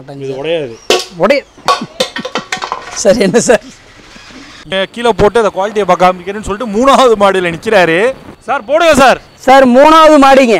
மாட்டாங்க இது உடையாது உடைய சரி என்ன சார் ஏன் கீழே போட்டு அந்த குவாலிட்டியை பார்க்க காமிக்கிறேன்னு சொல்லிட்டு மூணாவது மாடியில் நிற்கிறாரு சார் போடுங்க சார் சார் மூணாவது மாடிங்க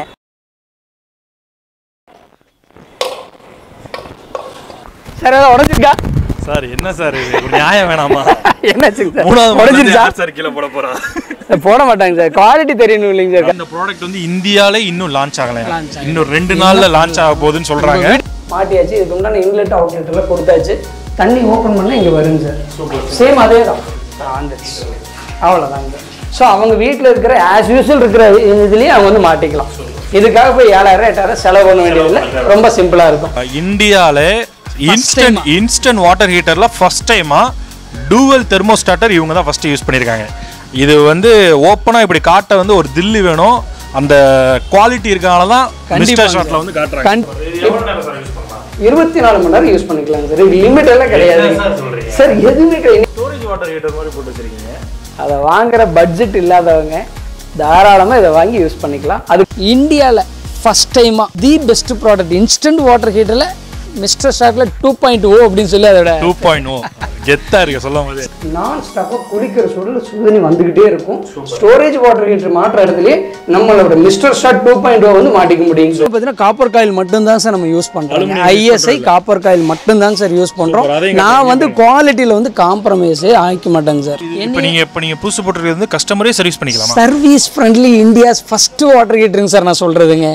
சார் ஏதாவது உடஞ்சிருக்கா சார் என்ன சார் இது ஒரு நியாயம் வேணாமா என்னாச்சுங்க சார் மூணாவது மாடியில் உடஞ்சிருச்சா யார் சார் கீழே போட போறா போட மாட்டாங்க சார் குவாலிட்டி தெரியணும் இல்லைங்க சார் இந்த ப்ராடக்ட் வந்து இந்தியால இன்னும் லான்ச் ஆகல Launch ஆகல. இன்னும் ரெண்டு நாள்ல லான்ச் ஆக போகுதுன்னு சொல்றாங்க மாட்டியாச்சு இதுக்கு உண்டான இன்லெட் அவுட்லெட் எல்லாம் கொடுத்தாச்சு தண்ணி ஓப்பன் பண்ணால் இங்கே வருங்க சார் சேம் அதே தான் ஆந்துச்சு அவ்வளோதாங்க சார் ஸோ அவங்க வீட்டில் இருக்கிற ஆஸ் யூஸ்வல் இருக்கிற இதுலேயே அவங்க வந்து மாட்டிக்கலாம் இதுக்காக போய் ஏழாயிரம் எட்டாயிரம் செலவு பண்ண வேண்டியதில்லை ரொம்ப சிம்பிளாக இருக்கும் இந்தியால இன்ஸ்டன்ட் இன்ஸ்டன்ட் வாட்டர் ஹீட்டர்ல ஃபர்ஸ்ட் டைமா டூவல் தெர்மோஸ்டாட்டர் இவங்க தான் ஃபர்ஸ்ட் யூஸ் பண்ணியிருக்காங்க இது வந்து ஓப்பனா இப்படி காட்ட வந்து ஒரு தில்லு வேணும் அந்த குவாலிட்டி இருக்கனால தான் மிஸ்டர் ஷாட்ல வந்து காட்டுறாங்க கண் இருபத்தி நாலு மணி நேரம் யூஸ் பண்ணிக்கலாங்க சார் இது லிமிட் எல்லாம் கிடையாது சார் எதுவுமே கிடையாது ஸ்டோரேஜ் வாட்டர் ஹீட்டர் மாதிரி போட்டு வச்சிருக்கீங்க அதை வாங்குற பட்ஜெட் இல்லாதவங்க தாராளமாக இதை வாங்கி யூஸ் பண்ணிக்கலாம் அது இந்தியாவில் ஃபஸ்ட் டைமாக the best product instant water ஹீட்டரில் மிஸ்டர் ஸ்டாக்ல டூ பாயிண்ட் ஓ அப்படின்னு சொல்லி அதோட டூ பாயிண்ட் ஓ கெத்தா இருக்கு சொல்லும் போது நான் ஸ்டாப்பாக குளிக்கிற சூழல் சுடுதண்ணி வந்துக்கிட்டே இருக்கும் ஸ்டோரேஜ் வாட்டர் ஹீட்டர் மாற்ற இடத்துலயே நம்மளோட மிஸ்டர் ஷாட் டூ பாயிண்ட் வந்து மாட்டிக்க முடியும் சார் பார்த்தீங்கன்னா காப்பர் காயில் மட்டும்தான் சார் நம்ம யூஸ் பண்ணுறோம் ஐஎஸ்ஐ காப்பர் காயில் மட்டும்தான் சார் யூஸ் பண்ணுறோம் அதையும் நான் வந்து குவாலிட்டியில் வந்து காம்ப்ரமைஸே ஆகிக்க மாட்டேங்க சார் இப்போ நீங்க இப்போ நீங்க புதுசு போட்டுருக்கிறது வந்து கஸ்டமரே சர்வீஸ் பண்ணிக்கலாமா service friendly India's first water ஹீட்டருங்க சார் நான் சொல்கிறதுங்க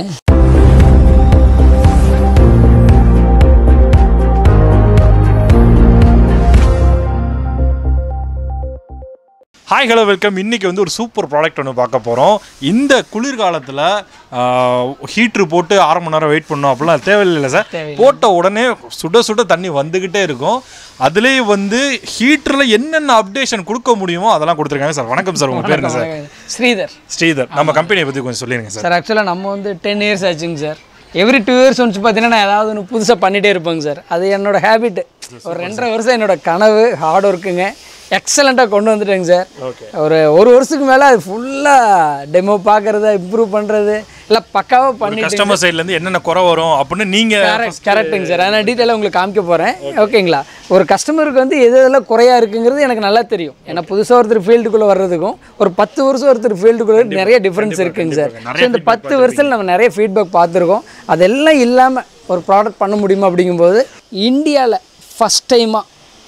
ஹாய் ஹலோ வெல்கம் இன்னைக்கு வந்து ஒரு சூப்பர் ப்ராடக்ட் ஒன்று பார்க்க போகிறோம் இந்த குளிர்காலத்தில் ஹீட்ரு போட்டு அரை மணி நேரம் வெயிட் பண்ணோம் அப்படிலாம் தேவையில்லை சார் போட்ட உடனே சுட சுட தண்ணி வந்துக்கிட்டே இருக்கும் அதுலேயே வந்து ஹீட்டரில் என்னென்ன அப்டேஷன் கொடுக்க முடியுமோ அதெல்லாம் கொடுத்துருக்காங்க சார் வணக்கம் சார் உங்கள் பேர் என்ன சார் ஸ்ரீதர் ஸ்ரீதர் நம்ம கம்பெனியை பற்றி கொஞ்சம் சொல்லிடுங்க சார் சார் ஆக்சுவலாக நம்ம வந்து டென் இயர்ஸ் ஆச்சுங்க sir every two years once பார்த்தீங்கன்னா நான் ஏதாவது ஒன்று புதுசாக பண்ணிகிட்டே இருப்பேங்க சார் அது என்னோட ஹேபிட் ஒரு ரெண்டரை வருஷம் என்னோட கனவு ஹார்ட் ஒர்க்குங்க எக்ஸலண்ட்டாக கொண்டு வந்துட்டேங்க சார் ஒரு ஒரு வருஷத்துக்கு மேலே அது ஃபுல்லாக டெமோ பார்க்குறது இம்ப்ரூவ் பண்ணுறது இல்லை பக்காவாக பண்ணிட்டு கஸ்டமர் சைட்லேருந்து என்னென்ன குறை வரும் அப்படின்னு நீங்கள் கரெக்ட் கரெக்டுங்க சார் ஆனால் டீட்டெயிலாக உங்களுக்கு காமிக்க போகிறேன் ஓகேங்களா ஒரு கஸ்டமருக்கு வந்து எது எதெல்லாம் குறையா இருக்குங்கிறது எனக்கு நல்லா தெரியும் ஏன்னா புதுசாக ஒருத்தர் ஃபீல்டுக்குள்ளே வர்றதுக்கும் ஒரு பத்து வருஷம் ஒருத்தர் ஃபீல்டுக்குள்ளே நிறைய டிஃப்ரென்ஸ் இருக்குங்க சார் ஸோ இந்த பத்து வருஷத்தில் நம்ம நிறைய ஃபீட்பேக் பார்த்துருக்கோம் அதெல்லாம் இல்லாமல் ஒரு ப்ராடக்ட் பண்ண முடியுமா அப்படிங்கும்போது இந்தியாவில் ஃபஸ்ட் டைமாக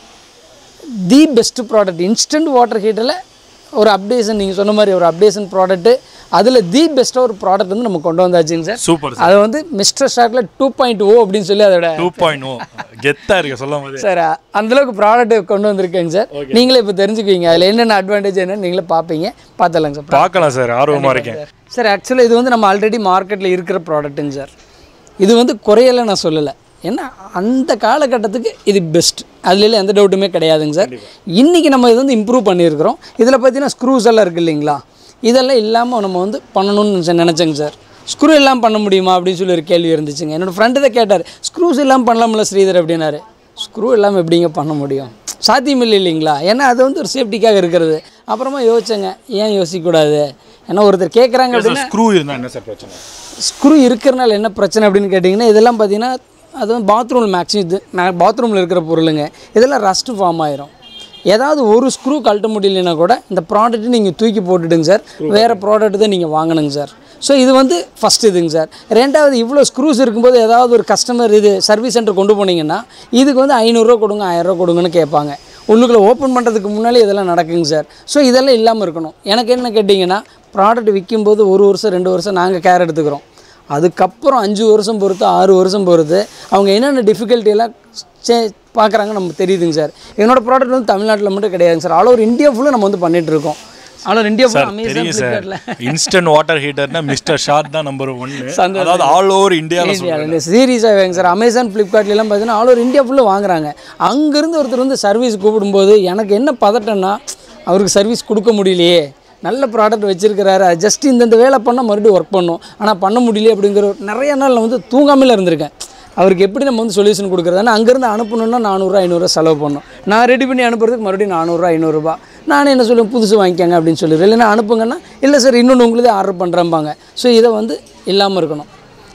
the best product instant water ஹீட்டரில் ஒரு அப்டேஷன் நீங்கள் சொன்ன மாதிரி ஒரு அப்டேஷன் ப்ராடக்ட்டு அதில் தி பெஸ்ட்டாக ஒரு ப்ராடக்ட் வந்து நம்ம கொண்டு வந்தாச்சுங்க சார் சூப்பர் அது வந்து மிஸ்டர் ஷாக்ல டூ பாயிண்ட் ஓ அப்படின்னு சொல்லி அதோட டூ பாயிண்ட் ஓ கெத்தாக இருக்கு சொல்லும் போது சார் அந்தளவுக்கு ப்ராடக்ட் கொண்டு வந்திருக்கேங்க சார் நீங்களே இப்போ தெரிஞ்சுக்குவீங்க அதில் என்னென்ன அட்வான்டேஜ் என்னன்னு நீங்களே பார்ப்பீங்க பார்த்துலாங்க சார் பார்க்கலாம் சார் ஆர்வமாக இருக்கேன் சார் ஆக்சுவலாக இது வந்து நம்ம ஆல்ரெடி மார்க்கெட்டில் இருக்கிற ப்ராடக்ட்டுங்க சார் இது வந்து குறையலை நான் சொல்லலை ஏன்னா அந்த காலகட்டத்துக்கு இது பெஸ்ட் அதுல எந்த டவுட்டுமே கிடையாதுங்க சார் இன்றைக்கி நம்ம இது வந்து இம்ப்ரூவ் பண்ணியிருக்கிறோம் இதில் பார்த்தீங்கன்னா ஸ்க்ரூஸ் எல்லாம் இருக்குது இல்லைங்களா இதெல்லாம் இல்லாமல் நம்ம வந்து பண்ணணும்னு நினச்ச- நினச்சேங்க சார் ஸ்க்ரூ இல்லாமல் பண்ண முடியுமா அப்படின்னு சொல்லி ஒரு கேள்வி இருந்துச்சுங்க என்னோடய ஃப்ரெண்டு தான் கேட்டார் ஸ்க்ரூஸ் இல்லாமல் பண்ணலாம்ல ஸ்ரீதர் அப்படின்னாரு ஸ்க்ரூ இல்லாமல் எப்படிங்க பண்ண முடியும் சாத்தியம் இல்லை இல்லைங்களா ஏன்னா அது வந்து ஒரு சேஃப்டிக்காக இருக்கிறது அப்புறமா யோசிச்சேங்க ஏன் யோசிக்கக்கூடாது ஏன்னா ஒருத்தர் கேட்குறாங்க அப்படின்னா ஸ்க்ரூ இருந்தால் என்ன சார் பிரச்சனை ஸ்க்ரூ இருக்கிறனால என்ன பிரச்சனை அப்படின்னு கேட்டிங்கன்னா இதெல்லாம் பார்த்தீங்கன்னா அது வந்து பாத்ரூமில் மேக்ஸிமம் இது பாத்ரூமில் இருக்கிற பொருளுங்க இதெல்லாம் ரஸ்ட்டு ஃபார்ம் ஆயிரும் ஏதாவது ஒரு ஸ்க்ரூ கழட்ட முடியலன்னா கூட இந்த ப்ராடக்ட்டு நீங்கள் தூக்கி போட்டுடுங்க சார் வேறு ப்ராடக்ட் தான் நீங்கள் வாங்கணுங்க சார் ஸோ இது வந்து ஃபஸ்ட் இதுங்க சார் ரெண்டாவது இவ்வளோ ஸ்க்ரூஸ் இருக்கும்போது ஏதாவது ஒரு கஸ்டமர் இது சர்வீஸ் சென்டர் கொண்டு போனீங்கன்னா இதுக்கு வந்து ஐநூறுரூவா கொடுங்க ஆயிரரூவா கொடுங்கன்னு கேட்பாங்க உள்ளுக்குள்ளே ஓப்பன் பண்ணுறதுக்கு முன்னாலே இதெல்லாம் நடக்குங்க சார் ஸோ இதெல்லாம் இல்லாமல் இருக்கணும் எனக்கு என்ன கேட்டிங்கன்னா ப்ராடக்ட் விற்கும்போது ஒரு வருஷம் ரெண்டு வருஷம் நாங்கள் கேர் எடுத்துக்கிறோம் அதுக்கப்புறம் அஞ்சு வருஷம் பொறுத்து ஆறு வருஷம் பொறுத்து அவங்க என்னென்ன difficulty எல்லாம் சே பார்க்குறாங்க நமக்கு தெரியுதுங்க சார் என்னோட ப்ராடக்ட் வந்து தமிழ்நாட்டில் மட்டும் கிடையாதுங்க சார் ஆல் ஓவர் இந்தியா ஃபுல்லாக நம்ம வந்து பண்ணிட்டு இருக்கோம் ஆல் ஓவர் இந்தியா ஃபுல்லாக அமேசான் தெரியும் சார் ஃப்ளிப்கார்ட்டில் இன்ஸ்டன்ட் வாட்டர் ஹீட்டர்னா மிஸ்டர் ஷாட் தான் நம்பர் ஒன்னு சந்தோஷம். அதாவது ஆல் ஓவர் இந்தியாவில் இந்தியாவில் சீரியஸாக வேங்க சார் அமேசான் ஃப்ளிப்கார்ட்லாம் பார்த்தீங்கன்னா ஆல் ஓவர் இந்தியா ஃபுல்லாக வாங்குறாங்க அங்கேருந்து ஒருத்தர் வந்து சர்வீஸ் கூப்பிடும்போது எனக்கு என்ன பதட்டம்னா அவருக்கு சர்வீஸ் கொடுக்க முடியலையே நல்ல ப்ராடக்ட் வச்சிருக்கிறாரு ஜஸ்ட் இந்தந்த வேலை பண்ணால் மறுபடியும் ஒர்க் பண்ணும் ஆனால் பண்ண முடியலையே அப்படிங்கிற ஒரு நிறைய நாள் நான் வந்து தூங்காமல் இருந்திருக்கேன் அவருக்கு எப்படி நம்ம வந்து சொல்யூஷன் கொடுக்குறதுனா அங்கேருந்து அனுப்பணும்னா நானூறுரூவா ஐநூறுரூவா செலவு பண்ணணும் நான் ரெடி பண்ணி அனுப்புறதுக்கு மறுபடியும் நானூறுரூவா ஐநூறுரூபா நானே என்ன சொல்லுவேன் புதுசு வாங்கிக்கங்க அப்படின்னு சொல்லிடுறேன் இல்லைன்னா அனுப்புங்கன்னா இல்லை சார் இன்னொன்று உங்களுதே ஆர்டர் பண்ணுறேன்பாங்க ஸோ இதை வந்து இல்லாமல் இருக்கணும்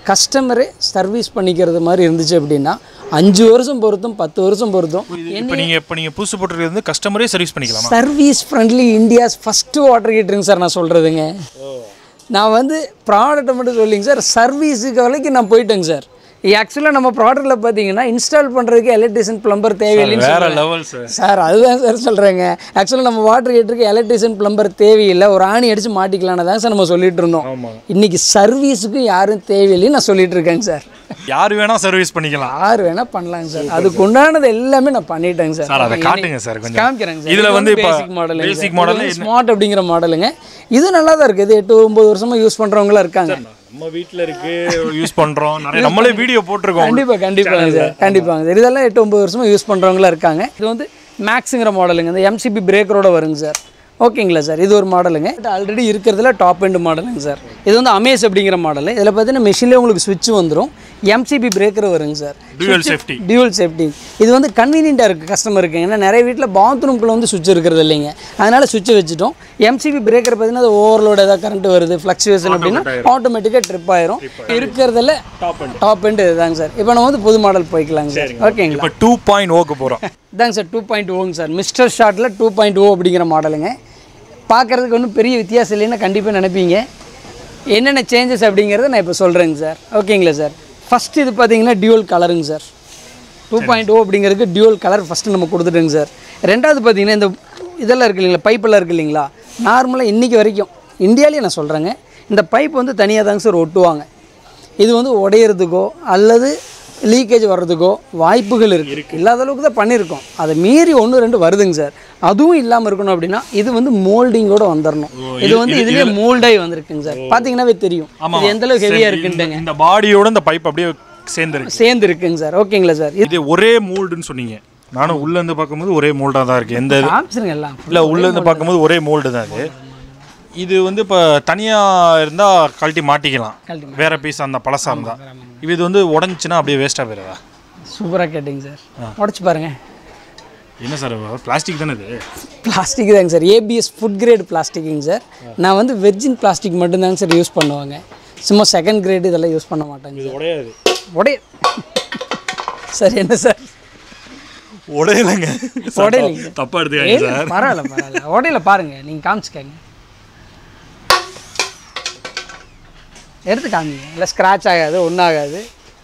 கஸ்டமரே சர்வீஸ் பண்ணிக்கிறது மாதிரி இருந்துச்சு அப்படின்னா அஞ்சு வருஷம் பொறுத்தும் பத்து வருஷம் பொறுத்தும் இப்போ நீங்க இப்போ நீங்க புதுசு போட்டுருக்கிறது வந்து கஸ்டமரே சர்வீஸ் பண்ணிக்கலாமா service friendly India's first water ஹீட்டருங்க சார் நான் சொல்கிறதுங்க நான் வந்து ப்ராடக்ட்டை மட்டும் சொல்லிங்க சார் சர்வீஸுக்கு வரைக்கும் நான் போயிட்டேங்க சார் ஆக்சுவலாக நம்ம ப்ராடக்ட்டில் பார்த்தீங்கன்னா இன்ஸ்டால் பண்ணுறதுக்கு எலக்ட்ரிஷியன் ப்ளம்பர் தேவையில்லைன்னு வேற சொல்றேன். லெவல் சார் சார் அதுதான் சார் சொல்கிறேங்க ஆக்சுவலாக நம்ம வாட்டர் ஹீட்டருக்கு எலக்ட்ரிஷியன் ப்ளம்பர் தேவையில்லை ஒரு ஆணி அடித்து மாட்டிக்கலான்னு தான் சார் நம்ம சொல்லிட்டு இருந்தோம் ஆமா இன்னைக்கு சர்வீஸுக்கு யாரும் தேவையில்லைன்னு நான் சொல்லிட்டு இருக்கேங்க சார் யார் வேணா சர்வீஸ் பண்ணிக்கலாம் யார் வேணால் பண்ணலாங்க சார் அதுக்கு உண்டானது எல்லாமே நான் பண்ணிட்டேங்க சார் சார் அதை காட்டுங்க சார் கொஞ்சம் காமிக்கிறேங்க சார் இதுல வந்து இப்போ basic model basic model smart அப்படிங்கிற மாடலுங்க இது நல்லா தான் இருக்குது இது எட்டு ஒம்பது வருஷமா யூஸ் பண்ணுறவங்களாம் இருக்காங்க நம்ம வீட்ல இருக்கு யூஸ் பண்றோம் நிறைய நம்மளே வீடியோ போட்டிருக்கோம் கண்டிப்பா கண்டிப்பாங்க சார் கண்டிப்பாங்க சார் இதெல்லாம் எட்டு ஒம்பது வருஷமா யூஸ் பண்ணுறவங்களாம் இருக்காங்க இது வந்து மேக்ஸுங்கிற மாடலுங்க இந்த எம்சிபி பிரேக்கரோட வருங்க சார் ஓகேங்களா சார் இது ஒரு மாடலுங்க ஆல்ரெடி இருக்கிறதுல டாப் எண்ட் மாடலுங்க சார் இது வந்து அமேஸ் அப்படிங்கிற மாடல் இதில் பார்த்தீங்கன்னா மிஷின்லேயே உங்களுக்கு சுவிட்ச் வந்துடும் எம்சிபி பிரேக்கர் வருங்க sir dual safety dual safety இது வந்து கன்வீனியண்ட்டாக இருக்குது கஸ்டமருக்கு ஏன்னா நிறைய வீட்டில் பாத்ரூம்குள்ளே வந்து சுவிட்ச் இருக்கிறது இல்லைங்க அதனால் சுவிட்ச் வச்சுட்டோம் எம்சிபி பிரேக்கர் பார்த்தீங்கன்னா அது ஓவர்லோட் ஏதாவது கரண்ட் வருது ஃப்ளக்சுவேஷன் அப்படின்னா ஆட்டோமேட்டிக்காக ட்ரிப் ஆயிரும் இருக்கிறதுல டாப் அண்ட் டாப் எண்ட் இதுதாங்க சார் இப்போ நம்ம வந்து புது மாடல் போய்க்கலாங்க சார் ஓகேங்களா இப்போ டூ பாயிண்ட் ஓக்கு போறோம் இதாங்க சார் டூ பாயிண்ட் ஓங்க சார் மிஸ்டர் ஷார்ட்டில் டூ பாயிண்ட் ஓ அப்படிங்கிற மாடலுங்க பார்க்குறதுக்கு ஒன்றும் பெரிய வித்தியாசம் இல்லைன்னு கண்டிப்பாக நினைப்பீங்க என்னென்ன சேஞ்சஸ் அப்படிங்கிறத நான் இப்போ சொல்கிறேங்க சார் ஓகேங்களா சார் ஃபஸ்ட்டு இது பார்த்தீங்கன்னா டியூவல் கலருங்க சார் டூ பாயிண்ட் ஓ அப்படிங்கிறதுக்கு டியூவல் கலர் ஃபஸ்ட்டு நம்ம கொடுத்துட்டோங்க சார் ரெண்டாவது பார்த்தீங்கன்னா இந்த இதெல்லாம் இருக்கு இல்லைங்களா பைப்பெல்லாம் இருக்கு இல்லைங்களா நார்மலாக இன்றைக்கி வரைக்கும் இந்தியாவிலேயே நான் சொல்கிறேங்க இந்த பைப் வந்து தனியாக தாங்க சார் ஒட்டுவாங்க இது வந்து உடையிறதுக்கோ அல்லது லீக்கேஜ் வர்றதுக்கோ வாய்ப்புகள் இருக்குது இல்லாத அளவுக்கு தான் பண்ணியிருக்கோம் அதை மீறி ஒன்று ரெண்டு வருதுங்க சார் அதுவும் இல்லாமல் இருக்கணும் அப்படின்னா இது வந்து மோல்டிங்கோட வந்துடணும் இது வந்து இதுலேயே மோல்டாகி வந்திருக்குங்க சார் பார்த்தீங்கன்னாவே தெரியும் இது எந்த அளவுக்கு ஹெவியாக இருக்குன்ட்டுங்க இந்த பாடியோட இந்த பைப் அப்படியே சேர்ந்துருக்கு சேர்ந்து இருக்குங்க சார் ஓகேங்களா சார் இது இது ஒரே மோல்டுன்னு சொன்னீங்க நானும் உள்ள இருந்து பார்க்கும்போது ஒரே மோல்டா தான் இருக்கு எந்த காமிச்சிருங்க எல்லாம் இல்ல உள்ள இருந்து பார்க்கும்போது ஒரே மோல்டு தான் இது இது வந்து இப்போ தனியா இருந்தா கழட்டி மாட்டிக்கலாம் கழட்டி வேற பீஸ் அந்த பழசா இருந்தா இது இது வந்து உடஞ்சுன்னா அப்படியே வேஸ்டா போயிடுதா சூப்பராக கேட்டிங்க சார் உடச்சி பாருங்கள் என்ன சார் பிளாஸ்டிக் தானே இது பிளாஸ்டிக் தாங்க சார் ஏபிஎஸ் ஃபுட் கிரேட் பிளாஸ்டிக்குங்க சார் நான் வந்து வெர்ஜின் பிளாஸ்டிக் மட்டும்தாங்க சார் யூஸ் பண்ணுவாங்க சும்மா செகண்ட் கிரேட் இதெல்லாம் யூஸ் பண்ண மாட்டாங்க இது உடையாது உடைய சார் என்ன சார் உடையலைங்க உடையலைங்க. தப்பா எடுத்துக்காங்க ஏய், சார் பரவாயில்ல பரவாயில்ல உடையில பாருங்க நீங்கள் காமிச்சுக்கங்க எடுத்து காமிங்க இல்லை ஸ்க்ராட்ச் ஆகாது ஒன்றும் ஆகாது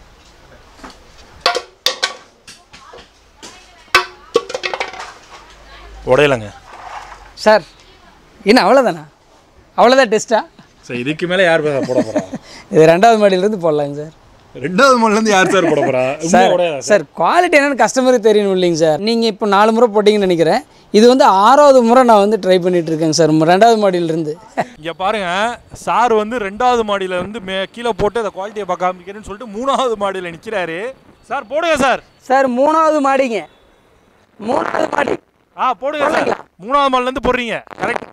உடையலைங்க சார் என்ன அவ்வளோதானா அவ்வளோதான் டெஸ்ட்டா சார் இதுக்கு மேல யார் பேச போட போறா இது ரெண்டாவது மாடியிலேருந்து போடலாங்க சார் ரெண்டாவது மணில இருந்து யார் சார் போட போறா சார் சார் குவாலிட்டி என்னன்னு கஸ்டமருக்கு தெரியணும் இல்லைங்க சார் நீங்கள் இப்போ நாலு முறை போட்டிங்கன்னு நினைக்கிறேன் இது வந்து ஆறாவது முறை நான் வந்து ட்ரை பண்ணிட்டு இருக்கேங்க சார் ரெண்டாவது மாடியிலிருந்து இங்க பாருங்க சார் வந்து ரெண்டாவது மாடியில வந்து மே கீழே போட்டு அந்த குவாலிட்டியை பார்க்க காமிக்கிறேன்னு சொல்லிட்டு மூணாவது மாடியில நிக்கிறாரு சார் போடுங்க சார் சார் மூணாவது மாடிங்க மூணாவது மாடி ஆ போடுங்க சார் மூணாவது மாடில இருந்து போடுறீங்க கரெக்ட்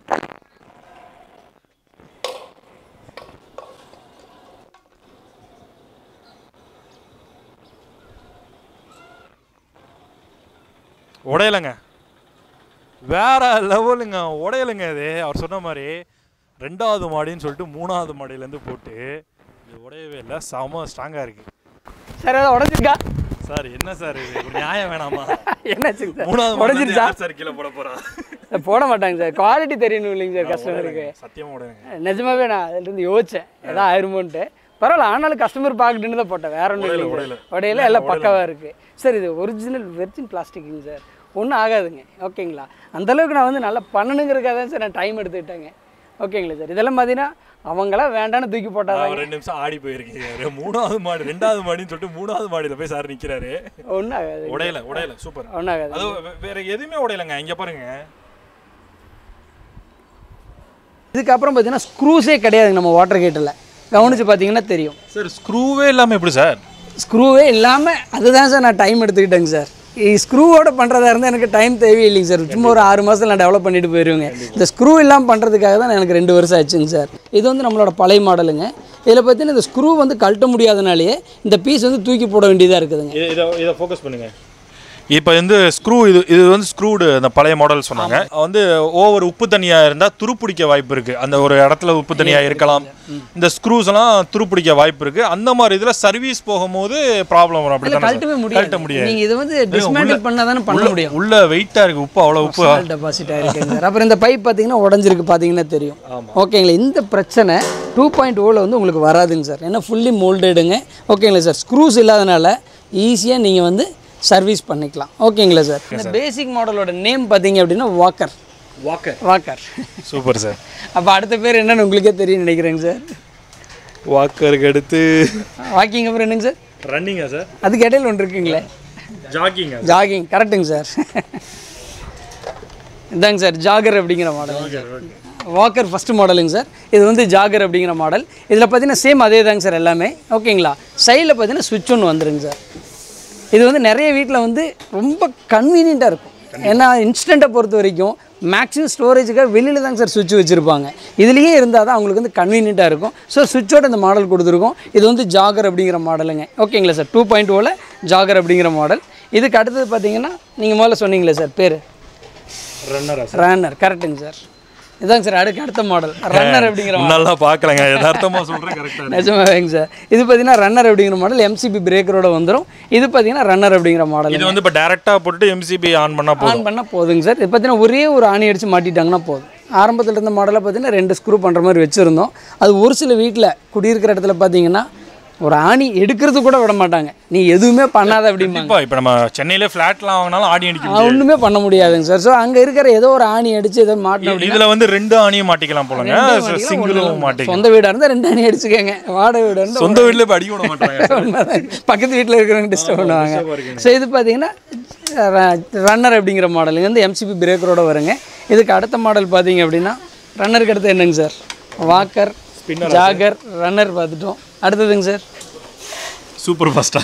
உடையலைங்க வேற லெவலுங்க உடையலைங்க இது அவர் சொன்ன மாதிரி ரெண்டாவது மாடின்னு சொல்லிட்டு மூணாவது மாடியிலேருந்து போட்டு இது உடையவே இல்லை செம ஸ்ட்ராங்காக இருக்கு சார் அதை உடஞ்சிருக்கா சார் என்ன சார் இது ஒரு நியாயம் வேணாமா என்னாச்சுங்க சார் மூணாவது மாடியில இருந்து உடஞ்சிருச்சா யார் சார் கீழே போட போறா போட மாட்டாங்க சார் குவாலிட்டி தெரியணும் இல்லைங்க சார் கஸ்டமருக்கு சத்தியமா உடையலைங்க நிஜமாவே நான் அதுலேருந்து யோசிச்சேன் ஏதாவது ஆயிருமோன்ட்டு பரவாயில்ல ஆனாலும் கஸ்டமர் பார்க்கட்டுன்னு தான் போட்டேன் வேற ஒன்றும் இல்லைங்க உடையல. உடையில எல்லாம் பக்காவாக இருக்குது சார் இது ஒரிஜினல் வெர்ஜின் பிளாஸ்டிக்குங்க சார் ஒன்றும் ஆகாதுங்க ஓகேங்களா அந்த அளவுக்கு நான் வந்து நல்லா பண்ணணுங்கிறதுக்காக தான் சார் நான் டைம் எடுத்துக்கிட்டேங்க ஓகேங்களா சார் இதெல்லாம் பார்த்தீங்கன்னா அவங்களாம் வேண்டான்னு தூக்கி போட்டாங்க நான் ஒரு ரெண்டு நிமிஷம் ஆடி போயிருக்கீங்க மூணாவது மாடி ரெண்டாவது மாடின்னு சொல்லிட்டு மூணாவது மாடியில போய் சார் நிக்கிறாரு ஒன்றும் ஆகாது உடையல உடையல சூப்பர் ஒன்றும் ஆகாது அது வே- வேற எதுவுமே உடையலைங்க இங்க பாருங்க இதுக்கப்புறம் பார்த்தீங்கன்னா ஸ்க்ரூஸே கிடையாதுங்க நம்ம வாட்டர் கேட்டில் கவனிச்சு பார்த்தீங்கன்னா தெரியும் சார் ஸ்க்ரூவே இல்லாம எப்படி சார் ஸ்க்ரூவே இல்லாமல் அதுதான் சார் நான் டைம் எடுத்துக்கிட்டேங்க சார் ஸ்க்ரூவோட பண்ணுறதா இருந்தால் எனக்கு டைம் தேவையில்லைங்க சார் சும்மா ஒரு ஆறு மாதத்தில் நான் டெவலப் பண்ணிட்டு போயிடுவேங்க இந்த ஸ்க்ரூ இல்லாமல் பண்ணுறதுக்காக தான் எனக்கு ரெண்டு வருஷம் ஆச்சுங்க சார் இது வந்து நம்மளோட பழைய மாடலுங்க இதில் பார்த்தீங்கன்னா இந்த ஸ்க்ரூ வந்து கழட்ட முடியாதனாலேயே இந்த பீஸ் வந்து தூக்கி போட வேண்டியதாக இருக்குதுங்க இதை இதை ஃபோக்கஸ் பண்ணுங்க இப்போ வந்து ஸ்க்ரூ இது இது வந்து ஸ்க்ரூடு அந்த பழைய மாடல் சொன்னாங்க வந்து ஓவர் உப்பு தண்ணியா இருந்தா துருப்பிடிக்க வாய்ப்பு இருக்கு அந்த ஒரு இடத்துல உப்பு தண்ணியா இருக்கலாம் இந்த ஸ்க்ரூஸ் எல்லாம் துருப்பிடிக்க வாய்ப்பு இருக்கு அந்த மாதிரி இதுல சர்வீஸ் போகும்போது ப்ராப்ளம் வரும் அப்படி கழட்டவே கழட்ட முடியாது முடியாது நீங்க இது வந்து டிஸ்மேண்டில் பண்ணா தானே பண்ண முடியும் உள்ள வெயிட்டா இருக்கு உப்பு அவ்வளவு உப்பு டெபாசிட் ஆயிருக்குங்க சார் அப்புறம் இந்த பைப் பார்த்தீங்கன்னா உடஞ்சிருக்கு பார்த்தீங்கன்னா தெரியும் ஓகேங்களா இந்த பிரச்சனை டூ பாயிண்ட் ஓவில் வந்து உங்களுக்கு வராதுங்க சார் ஏன்னா ஃபுல்லி மோல்டடுங்க ஓகேங்களா சார் ஸ்க்ரூஸ் இல்லாதனால ஈஸியாக நீங்கள் வந்து சர்வீஸ் பண்ணிக்கலாம் ஓகேங்களா சார் இந்த பேசிக் மாடலோட நேம் பார்த்தீங்க அப்படின்னா walker walker walker super sir அப்போ அடுத்த பேர் என்னன்னு உங்களுக்கே தெரியும் நினைக்கிறேங்க சார் வாக்கருக்கு அடுத்து வாக்கிங் அப்புறம் என்னங்க சார் ரன்னிங்கா சார் அதுக்கு இடையில ஒன்று இருக்குங்களே ஜாக்கிங்கா ஜாகிங் கரெக்டுங்க சார் இதாங்க சார் ஜாகர் அப்படிங்கிற மாடல் வாக்கர் ஃபஸ்ட்டு மாடலுங்க சார் இது வந்து ஜாகர் அப்படிங்கிற மாடல் இதில் பார்த்தீங்கன்னா சேம் அதே தாங்க சார் எல்லாமே ஓகேங்களா சைடில் பார்த்தீங்கன்னா சுவிட்ச் ஒன்று வந்துருங்க சார் இது வந்து நிறைய வீட்டில் வந்து ரொம்ப கன்வீனியண்ட்டாக இருக்கும் ஏன்னா இன்ஸ்டண்ட்டை பொறுத்த வரைக்கும் மேக்ஸிமம் ஸ்டோரேஜுக்காக வெளியில் தாங்க சார் சுவிட்ச் வச்சுருப்பாங்க இதுலேயே இருந்தால் தான் அவங்களுக்கு வந்து கன்வீனியண்ட்டாக இருக்கும் ஸோ சுவிட்சோட இந்த மாடல் கொடுத்துருக்கோம் இது வந்து ஜாகர் அப்படிங்கிற மாடலுங்க ஓகேங்களா சார் டூ பாயிண்ட் ஓவில் ஜாகர் அப்படிங்கிற மாடல் இதுக்கு அடுத்தது பார்த்தீங்கன்னா நீங்கள் முதல்ல சொன்னீங்களே சார் பேர் ரன்னரா ரன்னர் கரெக்டுங்க சார் இதாங்க சார் அடுக்கு அடுத்த மாடல் ரன்னர் அப்படிங்கிற நல்லா பார்க்கலங்க யதார்த்தமா சொல்றேன் கரெக்டா நிஜமாவேங்க சார் இது பார்த்தீங்கன்னா ரன்னர் அப்படிங்கிற மாடல் எம்சிபி பிரேக்கரோட வந்துடும் இது பார்த்தீங்கன்னா ரன்னர் அப்படிங்கிற மாடல் இது வந்து இப்போ டேரெக்டாக போட்டுட்டு எம்சிபி ஆன் பண்ணா போதும் ஆன் பண்ணால் போதுங்க சார் இது பார்த்தீங்கன்னா ஒரே ஒரு ஆணி அடித்து மாட்டிட்டாங்கன்னா போதும் ஆரம்பத்தில் இருந்த மாடலை பார்த்தீங்கன்னா ரெண்டு ஸ்க்ரூ பண்ணுற மாதிரி வச்சுருந்தோம் அது ஒரு சில வீட்டில் குடியிருக்கிற இடத்துல பார்த்தீங்கன்னா ஒரு ஆணி எடுக்கிறது கூட விட மாட்டாங்க நீ எதுவுமே பண்ணாத அப்படிம்பாங்க கண்டிப்பா இப்போ நம்ம சென்னையில ஃப்ளாட்லாம் வாங்கினாலும் ஆடி அடிக்க அது ஒன்றுமே பண்ண முடியாதுங்க சார் ஸோ அங்கே இருக்கிற ஏதோ ஒரு ஆணி அடித்து ஏதோ மாட்டணும் இதுல வந்து ரெண்டு ஆணியும் மாட்டிக்கலாம் போலங்க சிங்கிளும் மாட்டிக்கலாம் சொந்த வீடாக இருந்தால் ரெண்டு அணி அடிச்சுக்கோங்க வாடகை வீடாக இருந்தால் சொந்த வீட்டுல இப்போ அடிக்க விட மாட்டாங்க உண்மைதான். பக்கத்து வீட்டில் இருக்கிறவங்க டிஸ்டர்ப் பண்ணுவாங்க ஸோ இது பார்த்தீங்கன்னா ரன்னர் அப்படிங்கிற மாடல் இது வந்து எம்சிபி பிரேக்கரோட வருங்க இதுக்கு அடுத்த மாடல் பார்த்தீங்க அப்படின்னா ரன்னருக்கு அடுத்து என்னங்க சார் வாக்கர் ஜாகர் ரன்னர் பார்த்துட்டோம் அடுத்ததுங்க சார் சூப்பர் ஃபாஸ்டா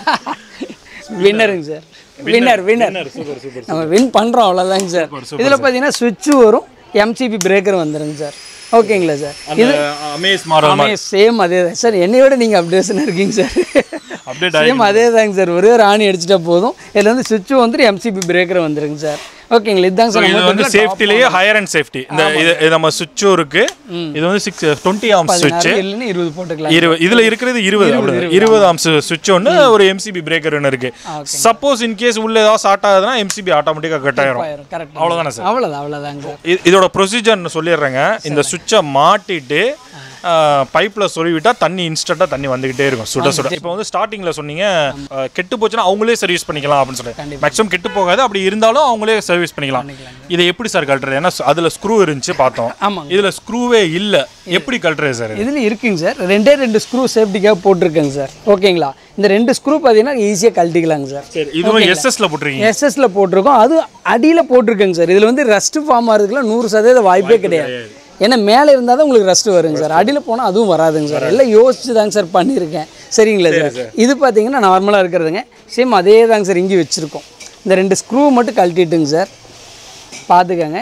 வின்னருங்க சார் வின்னர் வின்னர் நம்ம வின் பண்ணுறோம் அவ்வளோதாங்க சார் இதில் பார்த்தீங்கன்னா சுவிட்சு வரும் எம்சிபி பிரேக்கர் வந்துருங்க சார் ஓகேங்களா சார் அந்த அமேஸ் மாடல் சேம் அதே தான் சார் என்னை விட நீங்கள் அப்டேஷன் இருக்கீங்க சார் அப்டேட் சேம் அதே தாங்க சார் ஒரே ஒரு ஆணி அடிச்சிட்டா போதும் இதில் வந்து சுவிட்ச் வந்துட்டு எம்சிபி பிரேக்கர் வந்துருங்க சார் ஓகேங்களா இதுதாங்க சார் இது நம்ம வந்து சேஃப்டிலேயே ஹையர் அண்ட் சேஃப்டி இந்த இது இது நம்ம சுவிட்சும் இருக்கு இது வந்து சிக்ஸ் டுவெண்ட்டி ஆம்ஸ் சுவிட்ச் இல்லைன்னு இருபது போட்டுக்கலாம் இருபது இதுல இருக்கிறது இருபது அப்படி இருபது ஆம்ஸ் சுவிட்ச் ஒன்று ஒரு எம்சிபி பிரேக்கர் ஒன்று இருக்கு சப்போஸ் இன் கேஸ் உள்ள ஏதாவது ஷார்ட் ஆகுதுன்னா எம்சிபி ஆட்டோமேட்டிக்காக கட் ஆயிரும் கரெக்ட் அவ்வளவுதானே சார் அவ்வளோதான் அவ்வளோதாங்க சார் இ- இதோட ப்ரொசீஜர்னு சொல்லிடுறேங்க இந்த சுவிட்சை மாட்டிட்டு பைப்பில் சொருவிட்டா தண்ணி இன்ஸ்டண்ட்டாக தண்ணி வந்துகிட்டே இருக்கும் சுட சுட இப்போ வந்து ஸ்டார்டிங்கில் சொன்னீங்க அஹ், கெட்டு போச்சுன்னா அவங்களே சர்வீஸ் பண்ணிக்கலாம் அப்படின்னு சொல்லி மேக்ஸிமம் கெட்டு போகாது அப்படி இருந்தாலும் அவங்களே சர்வீஸ் பண்ணிக்கலாம் இதை எப்படி சார் கழட்டுறது ஏன்னா அதில் ஸ்க்ரூ இருந்துச்சு பார்த்தோம் ஆமாங்க. இதில் ஸ்க்ரூவே இல்லை எப்படி கழட்டுறது சார் இதில் இருக்குங்க சார் ரெண்டே ரெண்டு ஸ்க்ரூ சேஃப்டிக்காக போட்டிருக்கேங்க சார் ஓகேங்களா இந்த ரெண்டு ஸ்க்ரூ பார்த்தீங்கன்னா ஈஸியாக கழட்டிக்கலாங்க சார் சரி இதுவும் எஸ்எஸ்ல போட்டிருக்கீங்க எஸ்எஸ்ல போட்டிருக்கோம் அது அடியில் போட்டிருக்கேங்க சார் இதில் வந்து ரஸ்ட் ஃபார்ம் ஆகிறதுக்குலாம் நூறு சதவீத வாய்ப்பே கிடையாது ஏன்னா மேலே இருந்தால் தான் உங்களுக்கு ரஸ்ட் வருங்க சார் அடியில் போனால் அதுவும் வராதுங்க சார் எல்லாம் யோசிச்சு தாங்க சார் பண்ணியிருக்கேன் சரிங்களா சார் இது பார்த்தீங்கன்னா நார்மலாக இருக்கிறதுங்க சேம் அதே தாங்க சார் இங்கே வச்சுருக்கோம் இந்த ரெண்டு ஸ்க்ரூ மட்டும் கழட்டிட்டுங்க சார் பார்த்துக்கங்க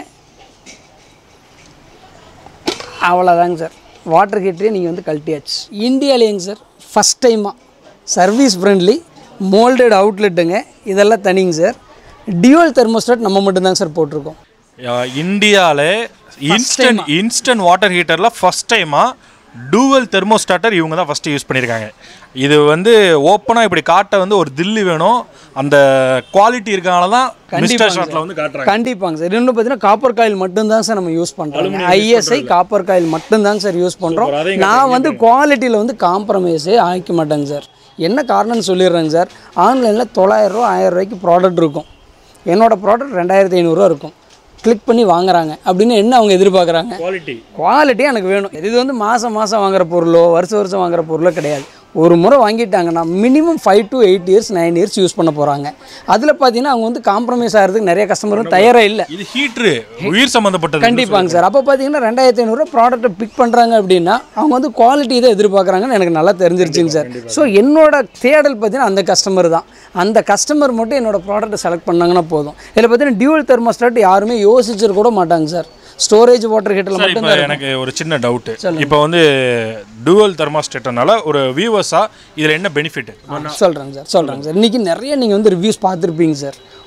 அவ்வளோதாங்க சார் வாட்டர் ஹீட்டரே நீங்கள் வந்து கழட்டியாச்சு இந்தியாலேங்க சார் ஃபஸ்ட் டைமாக சர்வீஸ் ஃப்ரெண்ட்லி மோல்டட் அவுட்லெட்டுங்க இதெல்லாம் தனிங்க சார் டியூவல் தெர்மோஸ்டாட் நம்ம மட்டும்தாங்க சார் போட்டிருக்கோம் இந்தியாவில் இன்ஸ்டன்ட் இன்ஸ்டன்ட் வாட்டர் ஹீட்டரில் ஃபஸ்ட் டைமாக டூவல் தெர்மோஸ்டாட்டர் இவங்க தான் ஃபஸ்ட்டு யூஸ் பண்ணியிருக்காங்க இது வந்து ஓப்பனாக இப்படி காட்ட வந்து ஒரு தில்லு வேணும் அந்த குவாலிட்டி இருக்கனால தான் மிஸ்டர் ஷாட்டில் வந்து காட்டுறாங்க கண்டிப்பாங்க சார் இன்னும் பார்த்தீங்கன்னா காப்பர் காயில் மட்டும்தாங்க சார் நம்ம யூஸ் பண்ணுறோம் ஐஎஸ்ஐ காப்பர் காயில் மட்டும்தாங்க சார் யூஸ் பண்ணுறோம் நான் வந்து குவாலிட்டியில் வந்து காம்ப்ரமைஸே ஆகிக்க மாட்டேங்க சார் என்ன காரணம்னு சொல்லிடுறேங்க சார் ஆன்லைனில் தொள்ளாயிரரூவா ஆயிரம் ரூபாய்க்கு ப்ராடக்ட் இருக்கும் என்னோட ப்ராடக்ட் ரெண்டாயிரத்தி ஐநூறுரூவா இருக்கும் கிளிக் பண்ணி வாங்குறாங்க அப்படின்னு என்ன அவங்க எதிர்பார்க்குறாங்க குவாலிட்டி குவாலிட்டி எனக்கு வேணும் இது வந்து மாதம் மாதம் வாங்குற பொருளோ வருஷம் வருஷம் வாங்குற பொருளோ கிடையாது ஒரு முறை வாங்கிட்டாங்கன்னா minimum five to eight years nine years use பண்ண போகிறாங்க அதில் பார்த்தீங்கன்னா அவங்க வந்து காம்ப்ரமைஸ் ஆகிறதுக்கு நிறைய கஸ்டமரும் தயாராக இல்லை இது ஹீட்ரு உயிர் சம்மந்தப்பட்டது கண்டிப்பாங்க சார் அப்போ பார்த்தீங்கன்னா ரெண்டாயிரத்தி ஐநூறுரூவா ப்ராடக்ட்டை பிக் பண்ணுறாங்க அப்படின்னா அவங்க வந்து குவாலிட்டி தான் எதிர்பார்க்குறாங்கன்னு எனக்கு நல்லா தெரிஞ்சிருச்சுங்க சார் ஸோ என்னோட தேடல் பார்த்தீங்கன்னா அந்த கஸ்டமர் தான் அந்த கஸ்டமர் மட்டும் என்னோட ப்ராடக்ட்டை செலக்ட் பண்ணாங்கன்னா போதும் இதில் பார்த்தீங்கன்னா டியூவல் தெர்மோஸ்டாட் யாருமே யோசிச்சிருக்க கூட மாட்டாங்க சார் ஸ்டோரேஜ் வாட்டர் ஹீட்டரில் சார் மட்டும் இப்போ எனக்கு ஒரு சின்ன டவுட்டு இப்போ வந்து டுவல் தெர்மாஸ்டேட்டனால ஒரு வியூவர்ஸாக இதில் என்ன பெனிஃபிட் சொல்கிறேங்க சார் சொல்கிறேங்க சார் இன்றைக்கி நிறைய நீங்கள் வந்து ரிவ்யூஸ் பார்த்துருப்பீங்க சார்